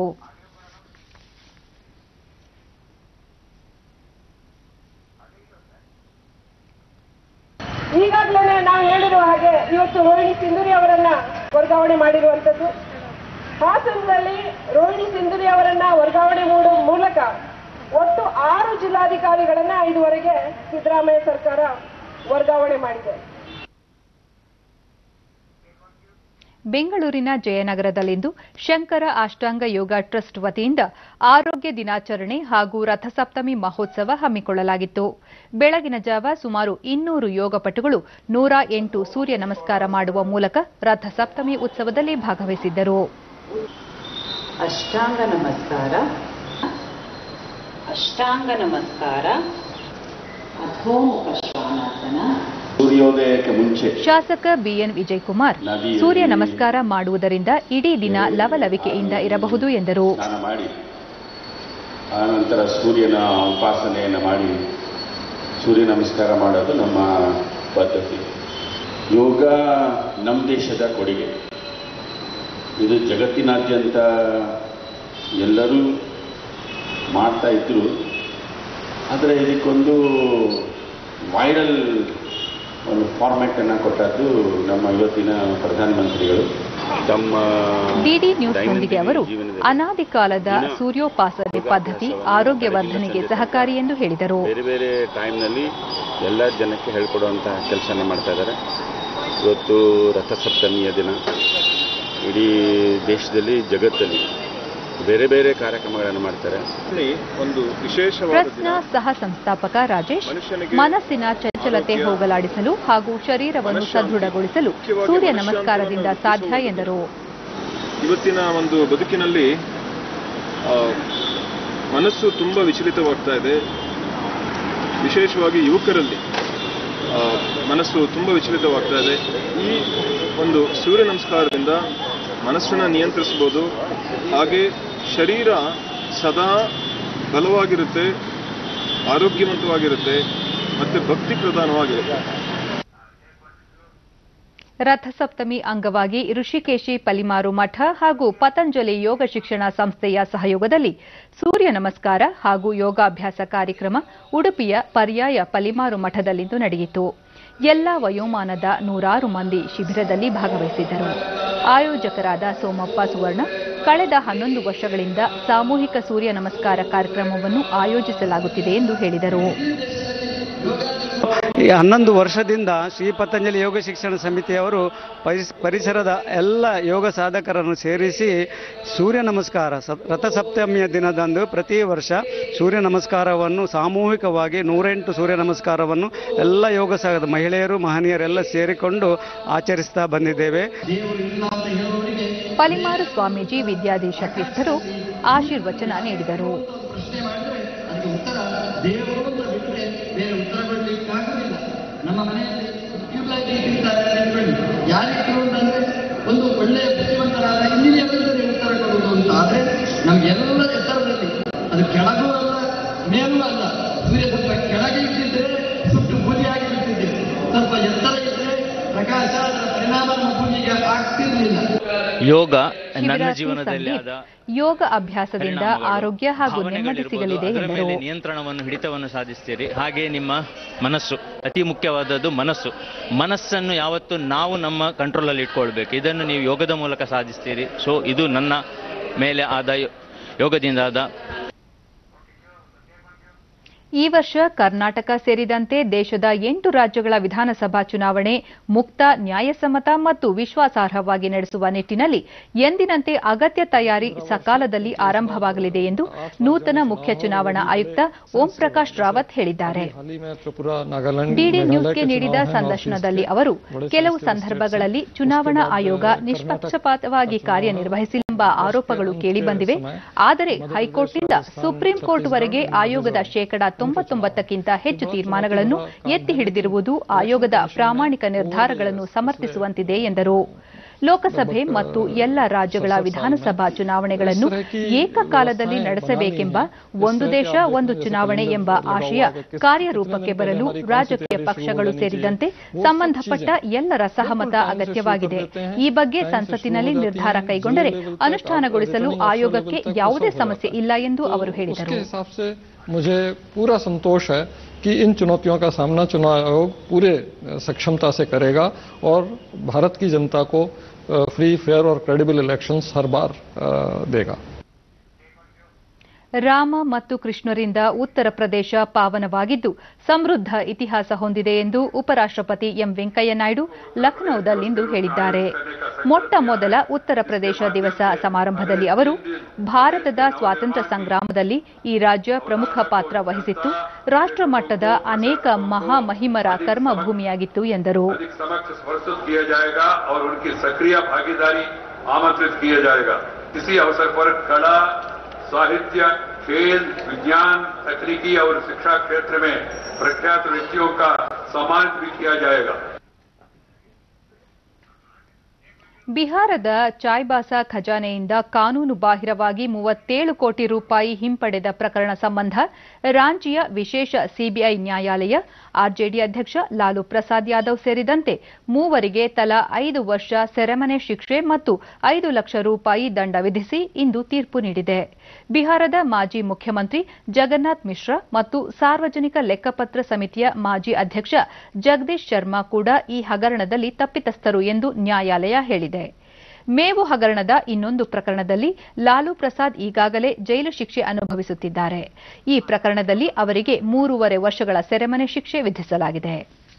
ಈಗಾಗಲೇ ನಾವು ಹೇಳಿರುವ ಹಾಗೆ ಇವತ್ತು ರೋಹಿಣಿ ಸಿಂಧೂರಿ ಅವರನ್ನ ವರ್ಗಾವಣೆ ಮಾಡಿರುವಂತದ್ದು ಹಾಸನದಲ್ಲಿ ರೋಹಿಣಿ ಸಿಂಧೂರಿ ಅವರನ್ನ ವರ್ಗಾವಣೆ ಮಾಡುವ ಮೂಲಕ ಒಟ್ಟು ಆರು ಜಿಲ್ಲಾಧಿಕಾರಿಗಳನ್ನ ಇದುವರೆಗೆ ಸಿದ್ದರಾಮಯ್ಯ ಸರ್ಕಾರ ವರ್ಗಾವಣೆ ಮಾಡಿದೆ ಬೆಂಗಳೂರಿನ ಜಯನಗರದಲ್ಲಿಂದು ಶಂಕರ ಅಷ್ಟಾಂಗ ಯೋಗ ಟ್ರಸ್ಟ್ ವತಿಯಿಂದ ಆರೋಗ್ಯ ದಿನಾಚರಣೆ ಹಾಗೂ ರಥಸಪ್ತಮಿ ಮಹೋತ್ಸವ ಹಮ್ಮಿಕೊಳ್ಳಲಾಗಿತ್ತು ಬೆಳಗಿನ ಜಾವ ಸುಮಾರು ಇನ್ನೂರು ಯೋಗಪಟುಗಳು ನೂರ ಎಂಟು ಸೂರ್ಯ ನಮಸ್ಕಾರ ಮಾಡುವ ಮೂಲಕ ರಥಸಪ್ತಮಿ ಉತ್ಸವದಲ್ಲಿ ಭಾಗವಹಿಸಿದ್ದರು ಅಷ್ಟಾಂಗ ನಮಸ್ಕಾರ ಅಷ್ಟಾಂಗ ನಮಸ್ಕಾರ ಅಧೋಮುಖ ಶ್ವಾನಾಸನ ಸೂರ್ಯೋದಯಕ್ಕೆ ಮುಂಚೆ ಶಾಸಕ ಬಿಎನ್ ವಿಜಯಕುಮಾರ್ ಸೂರ್ಯ ನಮಸ್ಕಾರ ಮಾಡುವುದರಿಂದ ಇಡೀ ದಿನ ಲವಲವಿಕೆಯಿಂದ ಇರಬಹುದು ಎಂದರು ಸ್ನಾನ ಮಾಡಿ ಆನಂತರ ಸೂರ್ಯನ ಉಪಾಸನೆಯನ್ನು ಮಾಡಿ ಸೂರ್ಯ ನಮಸ್ಕಾರ ಮಾಡೋದು ನಮ್ಮ ಪದ್ಧತಿ ಯೋಗ ನಮ್ಮ ದೇಶದ ಕೊಡುಗೆ ಇದು ಜಗತ್ತಿನಾದ್ಯಂತ ಎಲ್ಲರೂ ಮಾಡ್ತಾ ಇದ್ರು ಆದರೆ ಇದಕ್ಕೊಂದು ವೈರಲ್ ಒಂದು ಫಾರ್ಮ್ಯಾಟನ್ನು ಕೊಟ್ಟದ್ದು ನಮ್ಮ ಇವತ್ತಿನ ಪ್ರಧಾನಮಂತ್ರಿಗಳು ತಮ್ಮ ಡಿಡಿ ನ್ಯೂಸ್ನೊಂದಿಗೆ ಅವರು ಜೀವನದಲ್ಲಿ ಅನಾದಿ ಕಾಲದ ಸೂರ್ಯೋಪಾಸನೆ ಪದ್ಧತಿ ಆರೋಗ್ಯ ವರ್ಧನೆಗೆ ಸಹಕಾರಿ ಎಂದು ಹೇಳಿದರು ಬೇರೆ ಬೇರೆ ಟೈಮ್ನಲ್ಲಿ ಎಲ್ಲ ಜನಕ್ಕೆ ಹೇಳ್ಕೊಡುವಂತಹ ಕೆಲಸನ ಮಾಡ್ತಾ ಇದ್ದಾರೆ ಇವತ್ತು ರಥಸಪ್ತಮಿಯ ದಿನ ಇಡೀ ದೇಶದಲ್ಲಿ ಜಗತ್ತಲ್ಲಿ ಬೇರೆ ಬೇರೆ ಕಾರ್ಯಕ್ರಮಗಳನ್ನು ಮಾಡ್ತಾರೆ ಒಂದು ವಿಶೇಷವಾದ ಟ್ರಸ್ಟ್ನ ಸಹ ಸಂಸ್ಥಾಪಕ ರಾಜೇಶ್ ಮನಸ್ಸಿನ ಚಂಚಲತೆ ಹೋಗಲಾಡಿಸಲು ಹಾಗೂ ಶರೀರವನ್ನು ಸದೃಢಗೊಳಿಸಲು ಸೂರ್ಯ ನಮಸ್ಕಾರದಿಂದ ಸಾಧ್ಯ ಎಂದರು ಇವತ್ತಿನ ಒಂದು ಬದುಕಿನಲ್ಲಿ ಆ, ಮನಸ್ಸು ತುಂಬ ವಿಚಲಿತವಾಗ್ತಾ ಇದೆ ವಿಶೇಷವಾಗಿ ಯುವಕರಲ್ಲಿ ಆ, ಮನಸ್ಸು ತುಂಬ ವಿಚಲಿತವಾಗ್ತಾ ಇದೆ ಈ ಒಂದು ಸೂರ್ಯ ನಮಸ್ಕಾರದಿಂದ ಮನಸ್ಸನ್ನು ನಿಯಂತ್ರಿಸ್ಬೋದು ಹಾಗೆ ಶರೀರ ಸದಾ ಬಲವಾಗಿರುತ್ತೆ ಆರೋಗ್ಯವಂತವಾಗಿರುತ್ತೆ ಮತ್ತು ಭಕ್ತಿ ಪ್ರಧಾನವಾಗಿರುತ್ತೆ ರಥಸಪ್ತಮಿ ಅಂಗವಾಗಿ ಋಷಿಕೇಶಿ ಪಲಿಮಾರು ಮಠ ಹಾಗೂ ಪತಂಜಲಿ ಯೋಗ ಶಿಕ್ಷಣ ಸಂಸ್ಥೆಯ ಸಹಯೋಗದಲ್ಲಿ ಸೂರ್ಯ ನಮಸ್ಕಾರ ಹಾಗೂ ಯೋಗಾಭ್ಯಾಸ ಕಾರ್ಯಕ್ರಮ ಉಡುಪಿಯ ಪರ್ಯಾಯ ಪಲಿಮಾರು ಮಠದಲ್ಲಿಂದು ನಡೆಯಿತು ಎಲ್ಲ ವಯೋಮಾನದ ನೂರಾರು ಮಂದಿ ಶಿಬಿರದಲ್ಲಿ ಭಾಗವಹಿಸಿದ್ದರು ಆಯೋಜಕರಾದ ಸೋಮಪ್ಪ ಸುವರ್ಣ ಕಳೆದ ಹನ್ನೊಂದು ವರ್ಷಗಳಿಂದ ಸಾಮೂಹಿಕ ಸೂರ್ಯ ನಮಸ್ಕಾರ ಕಾರ್ಯಕ್ರಮವನ್ನು ಆಯೋಜಿಸಲಾಗುತ್ತಿದೆ ಎಂದು ಹೇಳಿದರು ಈ ಹನ್ನೊಂದು ವರ್ಷದಿಂದ ಶ್ರೀ ಪತಂಜಲಿ ಯೋಗ ಶಿಕ್ಷಣ ಸಮಿತಿಯವರು ಪರಿಸ್- ಪರಿಸರದ ಎಲ್ಲ ಯೋಗ ಸಾಧಕರನ್ನು ಸೇರಿಸಿ ಸೂರ್ಯ ನಮಸ್ಕಾರ ಸಪ್- ರಥಸಪ್ತಮಿಯ ದಿನದಂದು ಪ್ರತಿ ವರ್ಷ ಸೂರ್ಯ ನಮಸ್ಕಾರವನ್ನು ಸಾಮೂಹಿಕವಾಗಿ ನೂರೆಂಟು ಸೂರ್ಯ ನಮಸ್ಕಾರವನ್ನು ಎಲ್ಲ ಯೋಗ ಸಾಧಕ ಮಹಿಳೆಯರು ಮಹನೀಯರೆಲ್ಲ ಸೇರಿಕೊಂಡು ಆಚರಿಸ್ತಾ ಬಂದಿದ್ದೇವೆ ಪಲಿಮಾರು ಸ್ವಾಮೀಜಿ ವಿದ್ಯಾಧೀಶ ತೀರ್ಥರು ಆಶೀರ್ವಚನ ನೀಡಿದರು ಬೇರೆ ಉತ್ತರ ಕೊಡಲಿಕ್ಕಾಗುವುದಿಲ್ಲ ನಮ್ಮ ಮನೆಯಲ್ಲಿ ಟ್ಯೂಬ್ಲೈಟ್ ಇಟ್ಟಿರ್ತಾರೆ ಅನ್ಕೊಳ್ಳಿ ಯಾರಿದ್ರು ಅಂತಂದ್ರೆ ಒಂದು ಒಳ್ಳೆಯ ಬುದ್ಧಿವಂತರಾದ ಇಂಜಿನಿಯರ್ ಉತ್ತರ ಕೊಡುವುದು ಅಂತ ಆದ್ರೆ ನಮ್ಗೆಲ್ಲ ಎತ್ತರದಲ್ಲಿ ಅದು ಕೆಳಗೂ ಅಲ್ಲ ಮೇಲೂ ಅಲ್ಲ ಸೂರ್ಯ ಸ್ವಲ್ಪ ಕೆಳಗೆ ಇಟ್ಟಿದ್ರೆ ಸುಟ್ಟು ಬೂದಿಯಾಗಿ ಬಿಟ್ಟಿದ್ದೇವೆ ಸ್ವಲ್ಪ ಎತ್ತರ ಇದ್ರೆ ಪ್ರಕಾಶ ಅದರ ಪರಿಣಾಮ ನಮ್ಮ ಭೂಮಿಗೆ ಆಗ್ತಿರ್ಲಿಲ್ಲ ಯೋಗ ನನ್ನ ಶಿಬಿರ ಜೀವನದಲ್ಲಿ ಸಂದೀಪ್ ಆದ ಯೋಗ ಅಭ್ಯಾಸದಿಂದ ಪರಿಣಾಮಗಳು, ಆರೋಗ್ಯ ಹಾಗೂ ನೆಮ್ಮದಿ ಭಾವನೆಗಳಿರ್ಬೋದು, ಸಿಗಲಿದೆ ಅದರ ಎಂದರು ಮೇಲೆ ನಿಯಂತ್ರಣವನ್ನು ಹಿಡಿತವನ್ನು ಸಾಧಿಸ್ತೀರಿ ಹಾಗೆ ನಿಮ್ಮ ಮನಸ್ಸು ಅತಿ ಮುಖ್ಯವಾದದ್ದು ಮನಸ್ಸು ಮನಸ್ಸನ್ನು ಯಾವತ್ತು ನಾವು ನಮ್ಮ ಕಂಟ್ರೋಲಲ್ಲಿ ಇಟ್ಕೊಳ್ಬೇಕು ಇದನ್ನು ನೀವು ಯೋಗದ ಮೂಲಕ ಸಾಧಿಸ್ತೀರಿ ಸೊ ಇದು ನನ್ನ ಮೇಲೆ ಆದ ಯೋ- ಯೋಗದಿಂದ ಆದ ಈ ವರ್ಷ ಕರ್ನಾಟಕ ಸೇರಿದಂತೆ ದೇಶದ ಎಂಟು ರಾಜ್ಯಗಳ ವಿಧಾನಸಭಾ ಚುನಾವಣೆ ಮುಕ್ತ ನ್ಯಾಯಸಮ್ಮತ ಮತ್ತು ವಿಶ್ವಾಸಾರ್ಹವಾಗಿ ನಡೆಸುವ ನಿಟ್ಟಿನಲ್ಲಿ ಎಂದಿನಂತೆ ಅಗತ್ಯ ತಯಾರಿ ಸಕಾಲದಲ್ಲಿ ಆರಂಭವಾಗಲಿದೆ ಎಂದು ನೂತನ ಮುಖ್ಯ ಚುನಾವಣಾ ಆಯುಕ್ತ ಓಂ ಪ್ರಕಾಶ್ ರಾವತ್ ಹೇಳಿದ್ದಾರೆ ಡಿಡಿ ನ್ಯೂಸ್ಗೆ ನೀಡಿದ ಸಂದರ್ಶನದಲ್ಲಿ ಅವರು ಕೆಲವು ಸಂದರ್ಭಗಳಲ್ಲಿ ಚುನಾವಣಾ ಆಯೋಗ ನಿಷ್ಪಕ್ಷಪಾತವಾಗಿ ಕಾರ್ಯನಿರ್ವಹಿಸಿಲ್ಲ ಎಂಬ ಆರೋಪಗಳು ಕೇಳಿಬಂದಿವೆ ಆದರೆ ಹೈಕೋರ್ಟ್ನಿಂದ ಸುಪ್ರೀಂ ಕೋರ್ಟ್ವರೆಗೆ ಆಯೋಗದ ಶೇಕಡಾ ತೊಂಬತ್ತೊಂಬತ್ತಕ್ಕಿಂತ ಹೆಚ್ಚು ತೀರ್ಮಾನಗಳನ್ನು ಎತ್ತಿ ಹಿಡಿದಿರುವುದು ಆಯೋಗದ ಪ್ರಾಮಾಣಿಕ ನಿರ್ಧಾರಗಳನ್ನು ಸಮರ್ಥಿಸುವಂತಿದೆ ಎಂದರು ಲೋಕಸಭೆ ಮತ್ತು ಎಲ್ಲ ರಾಜ್ಯಗಳ ವಿಧಾನಸಭಾ ಚುನಾವಣೆಗಳನ್ನು ಏಕಕಾಲದಲ್ಲಿ ನಡೆಸಬೇಕೆಂಬ ಒಂದು ದೇಶ ಒಂದು ಚುನಾವಣೆ ಎಂಬ ಆಶಯ ಕಾರ್ಯರೂಪಕ್ಕೆ ಬರಲು ರಾಜಕೀಯ ಪಕ್ಷಗಳು ಸೇರಿದಂತೆ ಸಂಬಂಧಪಟ್ಟ ಎಲ್ಲರ ಸಹಮತ ಅಗತ್ಯವಾಗಿದೆ ಈ ಬಗ್ಗೆ ಸಂಸತ್ತಿನಲ್ಲಿ ನಿರ್ಧಾರ ಕೈಗೊಂಡರೆ ಅನುಷ್ಠಾನಗೊಳಿಸಲು ಆಯೋಗಕ್ಕೆ ಯಾವುದೇ ಸಮಸ್ಯೆ ಇಲ್ಲ ಎಂದು ಅವರು ಹೇಳಿದರು उसके हिसाब से मुझे पूरा संतोष है कि इन चुनौतियों का सामना चुनाव आयोग पूरे अ, सक्षमता से करेगा और भारत की जनता को फ्री फेयर और क्रेडिबल इलेक्शंस हर बार अ, देगा ರಾಮ ಮತ್ತು ಕೃಷ್ಣರಿಂದ ಉತ್ತರ ಪ್ರದೇಶ ಪಾವನವಾಗಿದ್ದು ಸಮೃದ್ಧ ಇತಿಹಾಸ ಹೊಂದಿದೆ ಎಂದು ಉಪರಾಷ್ಟ್ರಪತಿ ಎಂ ವೆಂಕಯ್ಯ ನಾಯ್ಡು ಲಖನೌದಲ್ಲಿಂದು ಹೇಳಿದ್ದಾರೆ ಮೊಟ್ಟ ಮೊದಲ ಉತ್ತರ ಪ್ರದೇಶ ದಿವಸ ಸಮಾರಂಭದಲ್ಲಿ ಅವರು ಭಾರತದ ಸ್ವಾತಂತ್ರ್ಯ ಸಂಗ್ರಾಮದಲ್ಲಿ ಈ ರಾಜ್ಯ ಪ್ರಮುಖ ಪಾತ್ರ ವಹಿಸಿತ್ತು ರಾಷ್ಟ್ರ ಮಟ್ಟದ ಅನೇಕ ಮಹಾಮಹಿಮರ ಕರ್ಮಭೂಮಿಯಾಗಿತ್ತು ಎಂದರು अधिक समक्ष प्रस्तुत किया जाएगा और उनकी सक्रिय भागीदारी आमंत्रित किया जाएगा इसी अवसर पर कला साहित्य खेल विज्ञान तकनीकी और शिक्षा क्षेत्र में प्रख्यात व्यक्तियों का सम्मानित भी किया जाएगा ಬಿಹಾರದ ಚಾಯ್ಬಾಸಾ ಖಜಾನೆಯಿಂದ ಕಾನೂನು ಬಾಹಿರವಾಗಿ ಮೂವತ್ತೇಳು ಕೋಟಿ ರೂಪಾಯಿ ಹಿಂಪಡೆದ ಪ್ರಕರಣ ಸಂಬಂಧ ರಾಂಚಿಯ ವಿಶೇಷ ಸಿಬಿಐ ನ್ಯಾಯಾಲಯ ಆರ್ಜೆಡಿ ಅಧ್ಯಕ್ಷ ಲಾಲು ಪ್ರಸಾದ್ ಯಾದವ್ ಸೇರಿದಂತೆ ಮೂವರಿಗೆ ತಲಾ ಐದು ವರ್ಷ ಸೆರೆಮನೆ ಶಿಕ್ಷೆ ಮತ್ತು ಐದು ಲಕ್ಷ ರೂಪಾಯಿ ದಂಡ ವಿಧಿಸಿ ಇಂದು ತೀರ್ಪು ನೀಡಿದೆ ಬಿಹಾರದ ಮಾಜಿ ಮುಖ್ಯಮಂತ್ರಿ ಜಗನ್ನಾಥ್ ಮಿಶ್ರಾ ಮತ್ತು ಸಾರ್ವಜನಿಕ ಲೆಕ್ಕಪತ್ರ ಸಮಿತಿಯ ಮಾಜಿ ಅಧ್ಯಕ್ಷ ಜಗದೀಶ್ ಶರ್ಮಾ ಕೂಡ ಈ ಹಗರಣದಲ್ಲಿ ತಪ್ಪಿತಸ್ಥರು ಎಂದು ನ್ಯಾಯಾಲಯ ಹೇಳಿದೆ ಮೇವು ಹಗರಣದ ಇನ್ನೊಂದು ಪ್ರಕರಣದಲ್ಲಿ ಲಾಲು ಪ್ರಸಾದ್ ಈಗಾಗಲೇ ಜೈಲು ಶಿಕ್ಷೆ ಅನುಭವಿಸುತ್ತಿದ್ದಾರೆ ಈ ಪ್ರಕರಣದಲ್ಲಿ ಅವರಿಗೆ ಮೂರೂವರೆ ವರ್ಷಗಳ ಸೆರೆಮನೆ ಶಿಕ್ಷೆ ವಿಧಿಸಲಾಗಿದೆ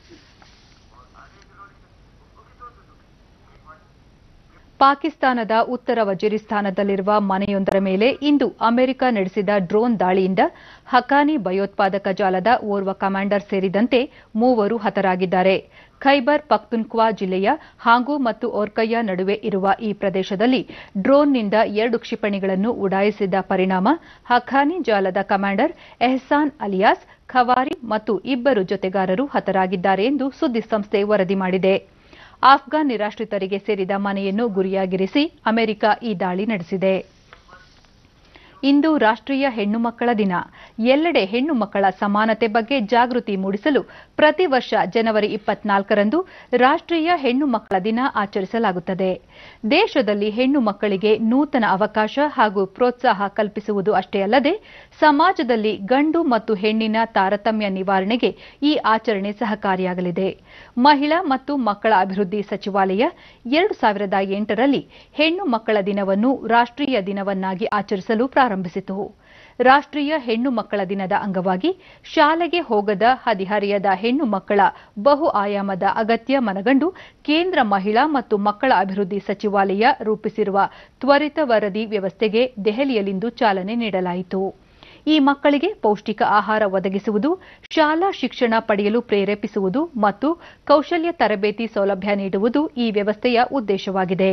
ಪಾಕಿಸ್ತಾನದ ಉತ್ತರ ವಜಿರಿಸ್ತಾನದಲ್ಲಿರುವ ಮನೆಯೊಂದರ ಮೇಲೆ ಇಂದು ಅಮೆರಿಕ ನಡೆಸಿದ ಡ್ರೋನ್ ದಾಳಿಯಿಂದ ಹಕಾನಿ ಭಯೋತ್ಪಾದಕ ಜಾಲದ ಓರ್ವ ಕಮಾಂಡರ್ ಸೇರಿದಂತೆ ಮೂವರು ಹತರಾಗಿದ್ದಾರೆ ಖೈಬರ್ ಪಖ್ತುನ್ಖ್ವಾ ಜಿಲ್ಲೆಯ ಹಾಂಗು ಮತ್ತು ಓರ್ಕಯ್ಯ ನಡುವೆ ಇರುವ ಈ ಪ್ರದೇಶದಲ್ಲಿ ಡ್ರೋನ್ನಿಂದ ಎರಡು ಕ್ಷಿಪಣಿಗಳನ್ನು ಉಡಾಯಿಸಿದ ಪರಿಣಾಮ ಹಖಾನಿ ಜಾಲದ ಕಮಾಂಡರ್ ಎಹ್ಸಾನ್ ಅಲಿಯಾಸ್ ಖವಾರಿ ಮತ್ತು ಇಬ್ಬರು ಜೊತೆಗಾರರು ಹತರಾಗಿದ್ದಾರೆ ಎಂದು ಸುದ್ದಿಸಂಸ್ಥೆ ವರದಿ ಮಾಡಿದೆ ಆಫ್ಘಾನ್ ನಿರಾಶ್ರಿತರಿಗೆ ಸೇರಿದ ಮನೆಯನ್ನು ಗುರಿಯಾಗಿರಿಸಿ ಅಮೆರಿಕ ಈ ದಾಳಿ ನಡೆಸಿದೆ ಇಂದು ರಾಷ್ಟ್ರೀಯ ಹೆಣ್ಣು ಮಕ್ಕಳ ದಿನ ಎಲ್ಲೆಡೆ ಹೆಣ್ಣು ಮಕ್ಕಳ ಸಮಾನತೆ ಬಗ್ಗೆ ಜಾಗೃತಿ ಮೂಡಿಸಲು ಪ್ರತಿ ವರ್ಷ ಜನವರಿ ಇಪ್ಪತ್ನಾಲ್ಕರಂದು ರಾಷ್ಟ್ರೀಯ ಹೆಣ್ಣು ಮಕ್ಕಳ ದಿನ ಆಚರಿಸಲಾಗುತ್ತದೆ ದೇಶದಲ್ಲಿ ಹೆಣ್ಣು ಮಕ್ಕಳಿಗೆ ನೂತನ ಅವಕಾಶ ಹಾಗೂ ಪ್ರೋತ್ಸಾಹ ಕಲ್ಪಿಸುವುದು ಅಷ್ಟೇ ಅಲ್ಲದೆ ಸಮಾಜದಲ್ಲಿ ಗಂಡು ಮತ್ತು ಹೆಣ್ಣಿನ ತಾರತಮ್ಯ ನಿವಾರಣೆಗೆ ಈ ಆಚರಣೆ ಸಹಕಾರಿಯಾಗಲಿದೆ ಮಹಿಳಾ ಮತ್ತು ಮಕ್ಕಳ ಅಭಿವೃದ್ಧಿ ಸಚಿವಾಲಯ ಎರಡು ಸಾವಿರದ ಎಂಟರಲ್ಲಿ ಹೆಣ್ಣು ಮಕ್ಕಳ ದಿನವನ್ನು ರಾಷ್ಟ್ರೀಯ ದಿನವನ್ನಾಗಿ ಆಚರಿಸಲು ಪ್ರಾರಂಭಿಸಿತು ರಾಷ್ಟ್ರೀಯ ಹೆಣ್ಣು ಮಕ್ಕಳ ದಿನದ ಅಂಗವಾಗಿ ಶಾಲೆಗೆ ಹೋಗದ ಹದಿಹರೆಯದ ಹೆಣ್ಣು ಮಕ್ಕಳ ಬಹು ಆಯಾಮದ ಅಗತ್ಯ ಮನಗಂಡು ಕೇಂದ್ರ ಮಹಿಳಾ ಮತ್ತು ಮಕ್ಕಳ ಅಭಿವೃದ್ಧಿ ಸಚಿವಾಲಯ ರೂಪಿಸಿರುವ ತ್ವರಿತ ವರದಿ ವ್ಯವಸ್ಥೆಗೆ ದೆಹಲಿಯಲ್ಲಿಂದು ಚಾಲನೆ ನೀಡಲಾಯಿತು ಈ ಮಕ್ಕಳಿಗೆ ಪೌಷ್ಟಿಕ ಆಹಾರ ಒದಗಿಸುವುದು ಶಾಲಾ ಶಿಕ್ಷಣ ಪಡೆಯಲು ಪ್ರೇರೇಪಿಸುವುದು ಮತ್ತು ಕೌಶಲ್ಯ ತರಬೇತಿ ಸೌಲಭ್ಯ ನೀಡುವುದು ಈ ವ್ಯವಸ್ಥೆಯ ಉದ್ದೇಶವಾಗಿದೆ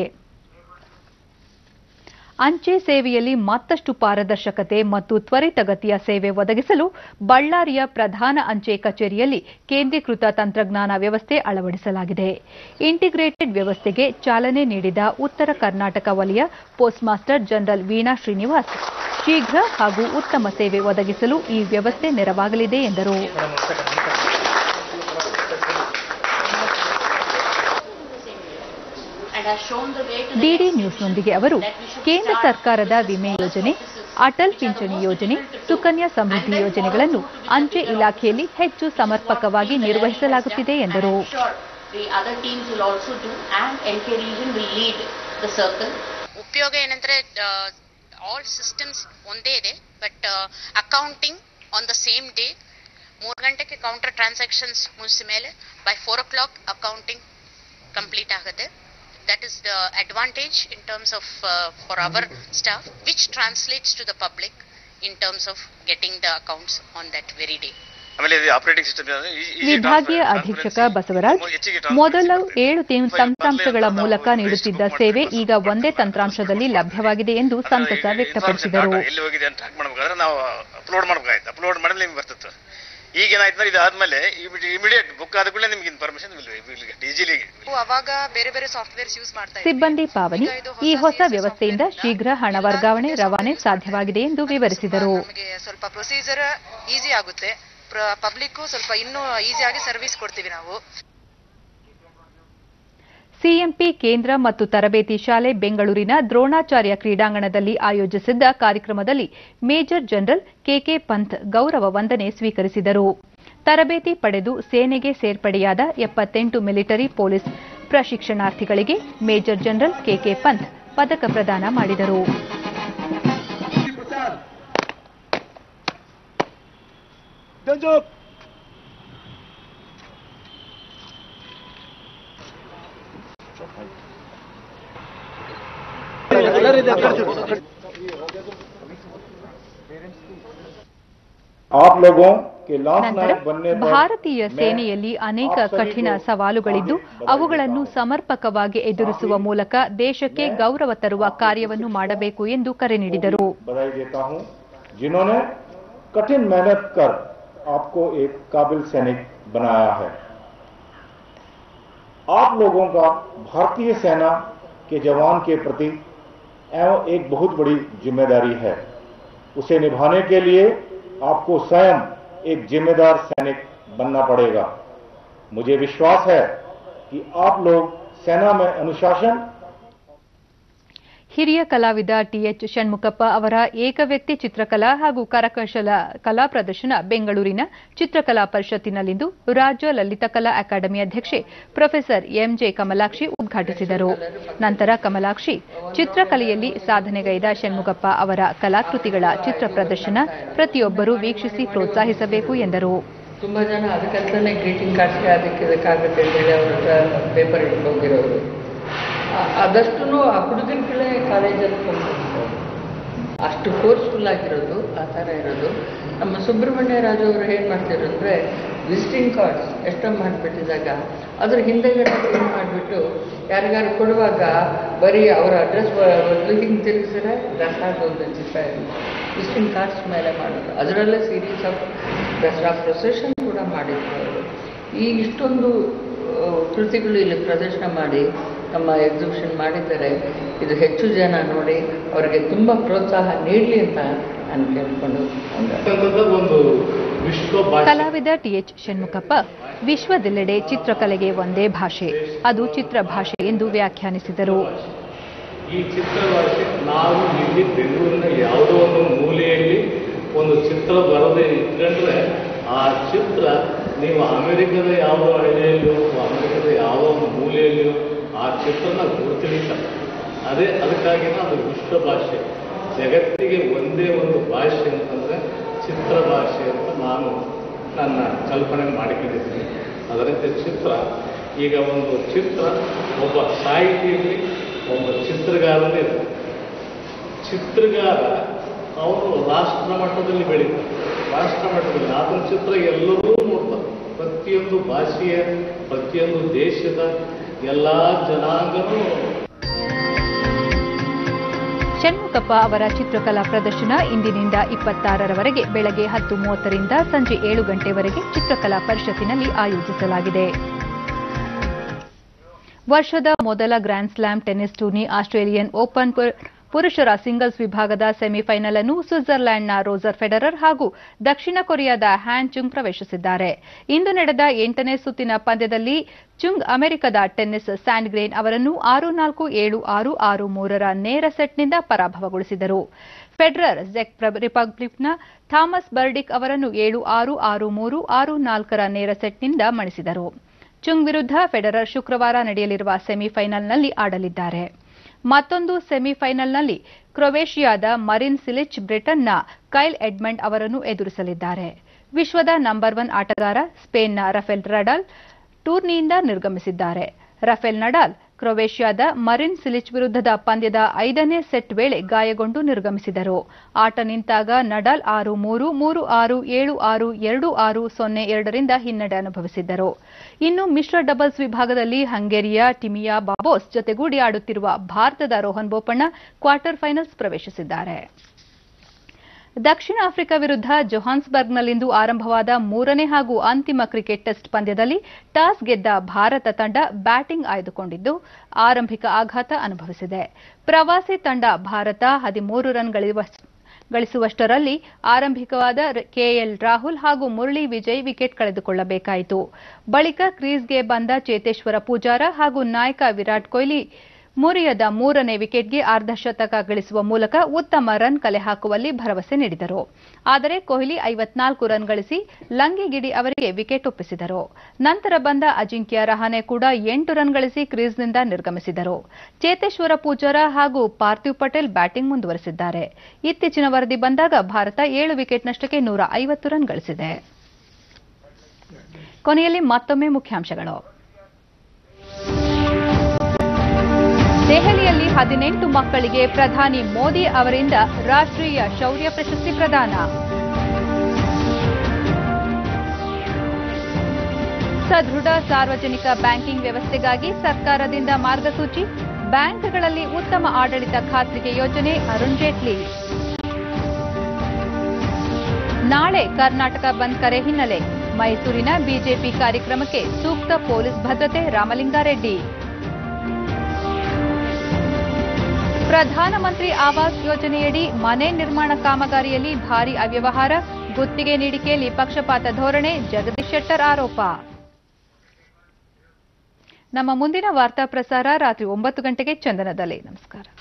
ಅಂಚೆ ಸೇವೆಯಲ್ಲಿ ಮತ್ತಷ್ಟು ಪಾರದರ್ಶಕತೆ ಮತ್ತು ತ್ವರಿತಗತಿಯ ಸೇವೆ ಒದಗಿಸಲು ಬಳ್ಳಾರಿಯ ಪ್ರಧಾನ ಅಂಚೆ ಕಚೇರಿಯಲ್ಲಿ ಕೇಂದ್ರೀಕೃತ ತಂತ್ರಜ್ಞಾನ ವ್ಯವಸ್ಥೆ ಅಳವಡಿಸಲಾಗಿದೆ ಇಂಟಿಗ್ರೇಟೆಡ್ ವ್ಯವಸ್ಥೆಗೆ ಚಾಲನೆ ನೀಡಿದ ಉತ್ತರ ಕರ್ನಾಟಕ ವಲಯ postmaster general Veena Srinivas ಶೀಘ್ರ ಹಾಗೂ ಉತ್ತಮ ಸೇವೆ ಒದಗಿಸಲು ಈ ವ್ಯವಸ್ಥೆ ನೆರವಾಗಲಿದೆ ಎಂದರು ಡಿಡಿ ನ್ಯೂಸ್ನೊಂದಿಗೆ ಅವರು ಕೇಂದ್ರ ಸರ್ಕಾರದ ವಿಮೆ ಯೋಜನೆ ಅಟಲ್ ಪಿಂಚಣಿ ಯೋಜನೆ ಸುಕನ್ಯಾ ಸಮೃದ್ಧಿ ಯೋಜನೆಗಳನ್ನು ಅಂಚೆ ಇಲಾಖೆಯಲ್ಲಿ ಹೆಚ್ಚು ಸಮರ್ಪಕವಾಗಿ ನಿರ್ವಹಿಸಲಾಗುತ್ತಿದೆ ಎಂದರು ಉಪಯೋಗ ಏನಂದ್ರೆ ಆಲ್ ಸಿಸ್ಟಮ್ಸ್ ಒಂದೇ ಇದೆ but accounting on the same day ಮೂರು ಗಂಟೆಗೆ ಕೌಂಟರ್ ಟ್ರಾನ್ಸಾಕ್ಷನ್ಸ್ ಮುಗಿಸಿದ ಮೇಲೆ by four o'clock accounting complete ಆಗುತ್ತೆ that is the advantage in terms of uh, for our staff which translates to the public in terms of getting the accounts on that very day ಆಮೇಲೆ operating system ವಿಭಾಗೀಯ ಅಧೀಕ್ಷಕ ಬಸವರಾಜ್ ಮೊದಲು ಏಳು ತಂತ್ರಾಂಶಗಳ ಮೂಲಕ ನೀಡುತ್ತಿದ್ದ ಸೇವೆ ಈಗ ಒಂದೇ ತಂತ್ರಾಂಶದಲ್ಲಿ ಲಭ್ಯವಾಗಿದೆ ಎಂದು ಸಂತಸ ವ್ಯಕ್ತಪಡಿಸಿದರು ಎಲ್ಲಿ ಹೋಗಿದೆ ಅಂತ ಟ್ರ್ಯಾಕ್ ಮಾಡ್ಬೇಕಾದ್ರೆ ನಾವು ಅಪ್ಲೋಡ್ ಮಾಡ್ಬೇಕಾಯ್ತು ಅಪ್ಲೋಡ್ ಮಾಡಿದ್ರೆ ನಿಮ್ಗೆ ಬರ್ತಿತ್ತು ಈಗ ಏನಾಯ್ತು ಇದಾದ್ಮೇಲೆ ಇಮಿಡಿಯೇಟ್ ಬುಕ್ ಆದ ಕೂಡಲೇ ನಿಮ್ಗೆ ಇನ್ಫಾರ್ಮೇಶನ್ ಈಸಿಲಿ ಅವಾಗ ಬೇರೆ ಬೇರೆ ಸಾಫ್ಟ್ವೇರ್ಸ್ ಯೂಸ್ ಮಾಡ್ತಾ ಸಿಬ್ಬಂದಿ ಪಾವನಿ ಈ ಹೊಸ ವ್ಯವಸ್ಥೆಯಿಂದ ಶೀಘ್ರ ಹಣ ವರ್ಗಾವಣೆ ರವಾನೆ ಸಾಧ್ಯವಾಗಿದೆ ಎಂದು ವಿವರಿಸಿದರು ನಮಗೆ ಸ್ವಲ್ಪ ಪ್ರೊಸೀಜರ್ ಈಸಿ ಆಗುತ್ತೆ ಪಬ್ಲಿಕ್ ಸ್ವಲ್ಪ ಇನ್ನೂ ಈಸಿಯಾಗಿ ಸರ್ವಿಸ್ ಕೊಡ್ತೀವಿ ನಾವು ಸಿಎಂಪಿ ಕೇಂದ್ರ ಮತ್ತು ತರಬೇತಿ ಶಾಲೆ ಬೆಂಗಳೂರಿನ ದ್ರೋಣಾಚಾರ್ಯ ಕ್ರೀಡಾಂಗಣದಲ್ಲಿ ಆಯೋಜಿಸಿದ್ದ ಕಾರ್ಯಕ್ರಮದಲ್ಲಿ ಮೇಜರ್ ಜನರಲ್ ಕೆಕೆ ಪಂತ್ ಗೌರವ ವಂದನೆ ಸ್ವೀಕರಿಸಿದರು ತರಬೇತಿ ಪಡೆದು ಸೇನೆಗೆ ಸೇರ್ಪಡೆಯಾದ ಎಪ್ಪತ್ತೆಂಟು ಮಿಲಿಟರಿ ಪೊಲೀಸ್ ಪ್ರಶಿಕ್ಷಣಾರ್ಥಿಗಳಿಗೆ ಮೇಜರ್ ಜನರಲ್ ಕೆಕೆ ಪಂತ್ ಪದಕ ಪ್ರದಾನ ಮಾಡಿದರು आप लोगों के लांस ನಂತರ नायक बनने पर ಭಾರತೀಯ ಸೇನೆಯಲ್ಲಿ ಅನೇಕ ಕಠಿಣ ಸವಾಲುಗಳಿದ್ದು ಅವುಗಳನ್ನು ಸಮರ್ಪಕವಾಗಿ ಎದುರಿಸುವ ಮೂಲಕ ದೇಶಕ್ಕೆ ಗೌರವ ತರುವ ಕಾರ್ಯವನ್ನು ಮಾಡಬೇಕು ಎಂದು ಕರೆ ನೀಡಿದರು बधाई देता हूं जिन्होंने कठिन मेहनत कर आपको एक काबिल सैनिक बनाया है आप लोगों का भारतीय सेना के जवान के प्रति एवं एक बहुत बड़ी जिम्मेदारी है उसे निभाने के लिए आपको स्वयं एक जिम्मेदार सैनिक बनना पड़ेगा मुझे विश्वास है कि आप लोग सेना में अनुशासन ಹಿರಿಯ ಕಲಾವಿದ ಟಿಎಚ್ ಷಣ್ಮುಖಪ್ಪ ಅವರ ಏಕವ್ಯಕ್ತಿ ಚಿತ್ರಕಲಾ ಹಾಗೂ ಕರಕೌಶಲ ಕಲಾ ಪ್ರದರ್ಶನ ಬೆಂಗಳೂರಿನ ಚಿತ್ರಕಲಾ ಪರಿಷತ್ತಿನಲ್ಲಿಂದು ರಾಜ್ಯ ಲಲಿತಕಲಾ ಅಕಾಡೆಮಿ ಅಧ್ಯಕ್ಷೆ ಪ್ರೊಫೆಸರ್ ಎಂಜೆ ಕಮಲಾಕ್ಷಿ ಉದ್ಘಾಟಿಸಿದರು ನಂತರ ಕಮಲಾಕ್ಷಿ ಚಿತ್ರಕಲೆಯಲ್ಲಿ ಸಾಧನೆಗೈದ ಷಣ್ಮುಖಪ್ಪ ಅವರ ಕಲಾಕೃತಿಗಳ ಚಿತ್ರ ಪ್ರದರ್ಶನ ಪ್ರತಿಯೊಬ್ಬರೂ ವೀಕ್ಷಿಸಿ ಪ್ರೋತ್ಸಾಹಿಸಬೇಕು ಎಂದರು ತುಂಬ ಜನ ಅದಕ್ಕಂತಾನೆ ಗ್ರೀಟಿಂಗ್ ಕಾರ್ಡ್ಸ್ಗೆ ಅದಕ್ಕೆ ಇದಕ್ಕಾಗುತ್ತೆ ಅಂತೇಳಿ ಅವ್ರ ಹತ್ರ ಪೇಪರ್ ಇಟ್ಕೊಂಡು ಹೋಗಿರೋರು ಅದಷ್ಟು ಆ ಹುಡುಗರುಗಳೇ ಕಾಲೇಜಲ್ಲಿ ಕಲ್ತಿರ್ತಾರೆ ಅಷ್ಟು ಫೋರ್ಸ್ಫುಲ್ ಆಗಿರೋದು ಆ ಥರ ಇರೋದು ನಮ್ಮ ಸುಬ್ರಹ್ಮಣ್ಯ ರಾಜು ಅವರು ಏನು ಮಾಡ್ತಿದ್ರು ಅಂದರೆ ವಿಸಿಟಿಂಗ್ ಕಾರ್ಡ್ಸ್ ಎಷ್ಟೋ ಮಾಡಿಬಿಟ್ಟಿದಾಗ ಅದ್ರ ಹಿಂದೆಗಡೆ ಏನು ಮಾಡಿಬಿಟ್ಟು ಯಾರಿಗಾರು ಕೊಡುವಾಗ ಬರೀ ಅವರ ಅಡ್ರೆಸ್ ಬದಲು ಹಿಂಗೆ ತಿರುಗಿಸಿದ್ರೆ ದಸರಾ ಒಂದು ವಿಸಿಟಿಂಗ್ ಕಾರ್ಡ್ಸ್ ಮೇಲೆ ಮಾಡೋದು ಅದರಲ್ಲೇ ಸೀರೀಸ್ ಆಫ್ ದಸರಾ ಪ್ರೊಸೆಷನ್ ಕೂಡ ಮಾಡಿದ್ರು ಅವರು ಈ ಇಷ್ಟೊಂದು ಆ, ಕೃತಿಗಳು ಇಲ್ಲಿ ಪ್ರದರ್ಶನ ಮಾಡಿ ನಮ್ಮ ಎಕ್ಸಿಬಿಷನ್ ಮಾಡಿದ್ದಾರೆ ಇದು ಹೆಚ್ಚು ಜನ ನೋಡಿ ಅವರಿಗೆ ತುಂಬ ಪ್ರೋತ್ಸಾಹ ನೀಡಲಿ ಅಂತ ನಾನು ಕೇಳ್ಕೊಂಡು ಒಂದು ವಿಶ್ವ ಭಾಷೆ ಕಲಾವಿದ ಟಿಎಚ್ ಷಣ್ಮುಖಪ್ಪ ವಿಶ್ವದೆಲ್ಲೆಡೆ ಚಿತ್ರಕಲೆಗೆ ಒಂದೇ ಭಾಷೆ ಅದು ಚಿತ್ರ ಭಾಷೆ ಎಂದು ವ್ಯಾಖ್ಯಾನಿಸಿದರು ಈ ಚಿತ್ರ ಭಾಷೆ ನಾವು ಇಲ್ಲಿ ಬೆಂಗಳೂರಿನ ಯಾವುದೋ ಒಂದು ಮೂಲೆಯಲ್ಲಿ ಒಂದು ಚಿತ್ರ ಬರದೇ ಇಟ್ಕೊಂಡ್ರೆ ಆ ಚಿತ್ರ ನೀವು ಅಮೆರಿಕದ ಯಾವುದೋ ಹಳ್ಳಿಯಲ್ಲಿಯೋ ಅಥವಾ ಅಮೆರಿಕದ ಯಾವುದೋ ಒಂದು ಮೂಲೆಯಲ್ಲಿಯೋ ಆ ಚಿತ್ರನ ಗುರುತಿಲಿಕ್ಕಾಗ ಅದೇ ಅದಕ್ಕಾಗಿನ ಅದು ವಿಶ್ವ ಭಾಷೆ ಜಗತ್ತಿಗೆ ಒಂದೇ ಒಂದು ಭಾಷೆ ಅಂತಂದ್ರೆ ಚಿತ್ರ ಭಾಷೆ ಅಂತ ನಾನು ನನ್ನ ಕಲ್ಪನೆ ಮಾಡಿಕೊಂಡಿದ್ದೀನಿ ಅದರಂತೆ ಚಿತ್ರ ಈಗ ಒಂದು ಚಿತ್ರ ಒಬ್ಬ ಸಾಹಿತಿಯಲ್ಲಿ ಒಬ್ಬ ಚಿತ್ರಗಾರನೇ ಇರ್ತಾನೆ ಚಿತ್ರಗಾರ ಅವನು ರಾಷ್ಟ್ರ ಮಟ್ಟದಲ್ಲಿ ಬೆಳೀತಾನೆ ರಾಷ್ಟ್ರ ಮಟ್ಟದಲ್ಲಿ ಆತನ ಚಿತ್ರ ಎಲ್ಲರೂ ನೋಡ್ತಾರೆ ಪ್ರತಿಯೊಂದು ಭಾಷೆಯ ಪ್ರತಿಯೊಂದು ದೇಶದ ಎಲ್ಲ ಜನಾಂಗನೂ ಷಣ್ಮುಖಪ್ಪ ಅವರ ಚಿತ್ರಕಲಾ ಪ್ರದರ್ಶನ ಇಂದಿನಿಂದ ಇಪ್ಪತ್ತಾರರವರೆಗೆ ಬೆಳಗ್ಗೆ ಹತ್ತು ಮೂವತ್ತರಿಂದ ಸಂಜೆ ಏಳು ಗಂಟೆವರೆಗೆ ಚಿತ್ರಕಲಾ ಪರಿಷತ್ತಿನಲ್ಲಿ ಆಯೋಜಿಸಲಾಗಿದೆ ವರ್ಷದ ಮೊದಲ grand slam tennis tourney Australian Open ಪು- ಪುರುಷರ ಸಿಂಗಲ್ಸ್ ವಿಭಾಗದ ಸೆಮಿಫೈನಲ್ ಅನ್ನು ಸ್ವಿಟ್ಜರ್ಲೆಂಡ್ನ ರೋಜರ್ ಫೆಡರರ್ ಹಾಗೂ ದಕ್ಷಿಣ ಕೊರಿಯಾದ ಹ್ಯಾನ್ ಚುಂಗ್ ಪ್ರವೇಶಿಸಿದ್ದಾರೆ ಇಂದು ನಡೆದ ಎಂಟನೇ ಸುತ್ತಿನ ಪಂದ್ಯದಲ್ಲಿ ಚುಂಗ್ ಅಮೆರಿಕದ ಟೆನ್ನಿಸ್ ಸ್ಯಾಂಡ್ಗ್ರೇನ್ ಅವರನ್ನು ಆರು ನಾಲ್ಕು ಏಳು ಆರು ಆರು ಮೂರರ ನೇರ ಸೆಟ್ನಿಂದ ಪರಾಭವಗೊಳಿಸಿದರು ಫೆಡರರ್ ಜೆಕ್ ಪ್ರ- ರಿಪಬ್ಲಿಕ್ನ ಥಾಮಸ್ ಬರ್ಡಿಕ್ ಅವರನ್ನು ಏಳು ಆರು ಆರು ಮೂರು ಆರು ನಾಲ್ಕರ ನೇರ ಸೆಟ್ನಿಂದ ಮಣಿಸಿದರು ಚುಂಗ್ ವಿರುದ್ಧ ಫೆಡರರ್ ಶುಕ್ರವಾರ ನಡೆಯಲಿರುವ ಸೆಮಿಫೈನಲ್ನಲ್ಲಿ ಆಡಲಿದ್ದಾರೆ ಮತ್ತೊಂದು ಸೆಮಿಫೈನಲ್ನಲ್ಲಿ ಕ್ರೊವೇಷಿಯಾದ ಮರಿನ್ ಸಿಲಿಚ್ ಬ್ರಿಟನ್ನ ಕೈಲ್ ಎಡ್ಮಂಡ್ ಅವರನ್ನು ಎದುರಿಸಲಿದ್ದಾರೆ ವಿಶ್ವದ ನಂಬರ್ ಒನ್ ಆಟಗಾರ ಸ್ಪೇನ್ನ ರಫೆಲ್ ನಡಾಲ್ ಟೂರ್ನಿಯಿಂದ ನಿರ್ಗಮಿಸಿದ್ದಾರೆ ರಫೆಲ್ ನಡಾಲ್ ಕ್ರೊವೇಷಿಯಾದ ಮರಿನ್ ಸಿಲಿಚ್ ವಿರುದ್ಧದ ಪಂದ್ಯದ ಐದನೇ ಸೆಟ್ ವೇಳೆ ಗಾಯಗೊಂಡು ನಿರ್ಗಮಿಸಿದರು ಆಟ ನಿಂತಾಗ ನಡಾಲ್ ಆರು ಮೂರು ಮೂರು ಆರು ಏಳು ಆರು ಎರಡು ಆರು ಸೊನ್ನೆ ಎರಡರಿಂದ ಹಿನ್ನಡೆ ಅನುಭವಿಸಿದ್ದರು ಇನ್ನು ಮಿಶ್ರ ಡಬಲ್ಸ್ ವಿಭಾಗದಲ್ಲಿ ಹಂಗೇರಿಯ ಟಿಮಿಯಾ ಬಾಬೋಸ್ ಜೊತೆಗೂಡಿ ಆಡುತ್ತಿರುವ ಭಾರತದ ರೋಹನ್ ಬೋಪಣ್ಣ ಕ್ವಾರ್ಟರ್ ಫೈನಲ್ಸ್ ಪ್ರವೇಶಿಸಿದ್ದಾರೆ ದಕ್ಷಿಣ ಆಫ್ರಿಕಾ ವಿರುದ್ಧ ಜೊಹಾನ್ಸ್ಬರ್ಗ್ನಲ್ಲಿಂದು ಆರಂಭವಾದ ಮೂರನೇ ಹಾಗೂ ಅಂತಿಮ ಕ್ರಿಕೆಟ್ ಟೆಸ್ಟ್ ಪಂದ್ಯದಲ್ಲಿ ಟಾಸ್ ಗೆದ್ದ ಭಾರತ ತಂಡ ಬ್ಯಾಟಿಂಗ್ ಆಯ್ದುಕೊಂಡಿದ್ದು ಆರಂಭಿಕ ಆಘಾತ ಅನುಭವಿಸಿದೆ ಪ್ರವಾಸಿ ತಂಡ ಭಾರತ ಹದಿಮೂರು ರನ್ ಗಳಿವ- ಗಳಿಸುವಷ್ಟರಲ್ಲಿ ಆರಂಭಿಕವಾದ ರ- ಕೆಎಲ್ ರಾಹುಲ್ ಹಾಗೂ ಮುರಳಿ ವಿಜಯ್ ವಿಕೆಟ್ ಕಳೆದುಕೊಳ್ಳಬೇಕಾಯಿತು ಬಳಿಕ ಕ್ರೀಸ್ಗೆ ಬಂದ ಚೇತೇಶ್ವರ ಪೂಜಾರ ಹಾಗೂ ನಾಯಕ ವಿರಾಟ್ ಕೊಹ್ಲಿ ಮುರಿಯದ ಮೂರನೇ ವಿಕೆಟ್ಗೆ ಅರ್ಧ ಶತಕ ಗಳಿಸುವ ಮೂಲಕ ಉತ್ತಮ ರನ್ ಕಲೆ ಹಾಕುವಲ್ಲಿ ಭರವಸೆ ನೀಡಿದರು ಆದರೆ ಕೊಹ್ಲಿ ಐವತ್ನಾಲ್ಕು ರನ್ ಗಳಿಸಿ ಲಂಗಿಗಿಡಿ ಅವರಿಗೆ ವಿಕೆಟ್ ಒಪ್ಪಿಸಿದರು ನಂತರ ಬಂದ ಅಜಿಂಕ್ಯ ರಹಾನೆ ಕೂಡ ಎಂಟು ರನ್ ಗಳಿಸಿ ಕ್ರೀಸ್ನಿಂದ ನಿರ್ಗಮಿಸಿದರು ಚೇತೇಶ್ವರ ಪೂಜಾರ ಹಾಗೂ ಪಾರ್ಥಿವ್ ಪಟೇಲ್ ಬ್ಯಾಟಿಂಗ್ ಮುಂದುವರೆಸಿದ್ದಾರೆ ಇತ್ತೀಚಿನ ವರದಿ ಬಂದಾಗ ಭಾರತ ಏಳು ವಿಕೆಟ್ ನಷ್ಟಕ್ಕೆ ನೂರ ಐವತ್ತು ರನ್ ಗಳಿಸಿದೆ ಕೊನೆಯಲ್ಲಿ ಮತ್ತೊಮ್ಮೆ ಮುಖ್ಯಾಂಶಗಳು ದೆಹಲಿಯಲ್ಲಿ ಹದಿನೆಂಟು ಮಕ್ಕಳಿಗೆ ಪ್ರಧಾನಿ ಮೋದಿ ಅವರಿಂದ ರಾಷ್ಟ್ರೀಯ ಶೌರ್ಯ ಪ್ರಶಸ್ತಿ ಪ್ರದಾನ ಸದೃಢ ಸಾರ್ವಜನಿಕ ಬ್ಯಾಂಕಿಂಗ್ ವ್ಯವಸ್ಥೆಗಾಗಿ ಸರ್ಕಾರದಿಂದ ಮಾರ್ಗಸೂಚಿ ಬ್ಯಾಂಕ್ಗಳಲ್ಲಿ ಉತ್ತಮ ಆಡಳಿತ ಖಾತ್ರಿಗೆ ಯೋಜನೆ ಅರುಣ್ ಜೇಟ್ಲಿ ನಾಳೆ ಕರ್ನಾಟಕ ಬಂದ್ ಕರೆ ಹಿನ್ನೆಲೆ ಮೈಸೂರಿನ ಬಿಜೆಪಿ ಕಾರ್ಯಕ್ರಮಕ್ಕೆ ಸೂಕ್ತ ಪೊಲೀಸ್ ಭದ್ರತೆ ರಾಮಲಿಂಗಾರೆಡ್ಡಿ ಪ್ರಧಾನಮಂತ್ರಿ ಆವಾಸ್ ಯೋಜನೆಯಡಿ ಮನೆ ನಿರ್ಮಾಣ ಕಾಮಗಾರಿಯಲ್ಲಿ ಭಾರಿ ಅವ್ಯವಹಾರ ಗುತ್ತಿಗೆ ನೀಡಿಕೆಯಲ್ಲಿ ಪಕ್ಷಪಾತ ಧೋರಣೆ ಜಗದೀಶ್ ಶೆಟ್ಟರ್ ಆರೋಪ ನಮ್ಮ ಮುಂದಿನ ವಾರ್ತಾ ಪ್ರಸಾರ ರಾತ್ರಿ ಒಂಬತ್ತು ಗಂಟೆಗೆ ಚಂದನದಲ್ಲಿ ನಮಸ್ಕಾರ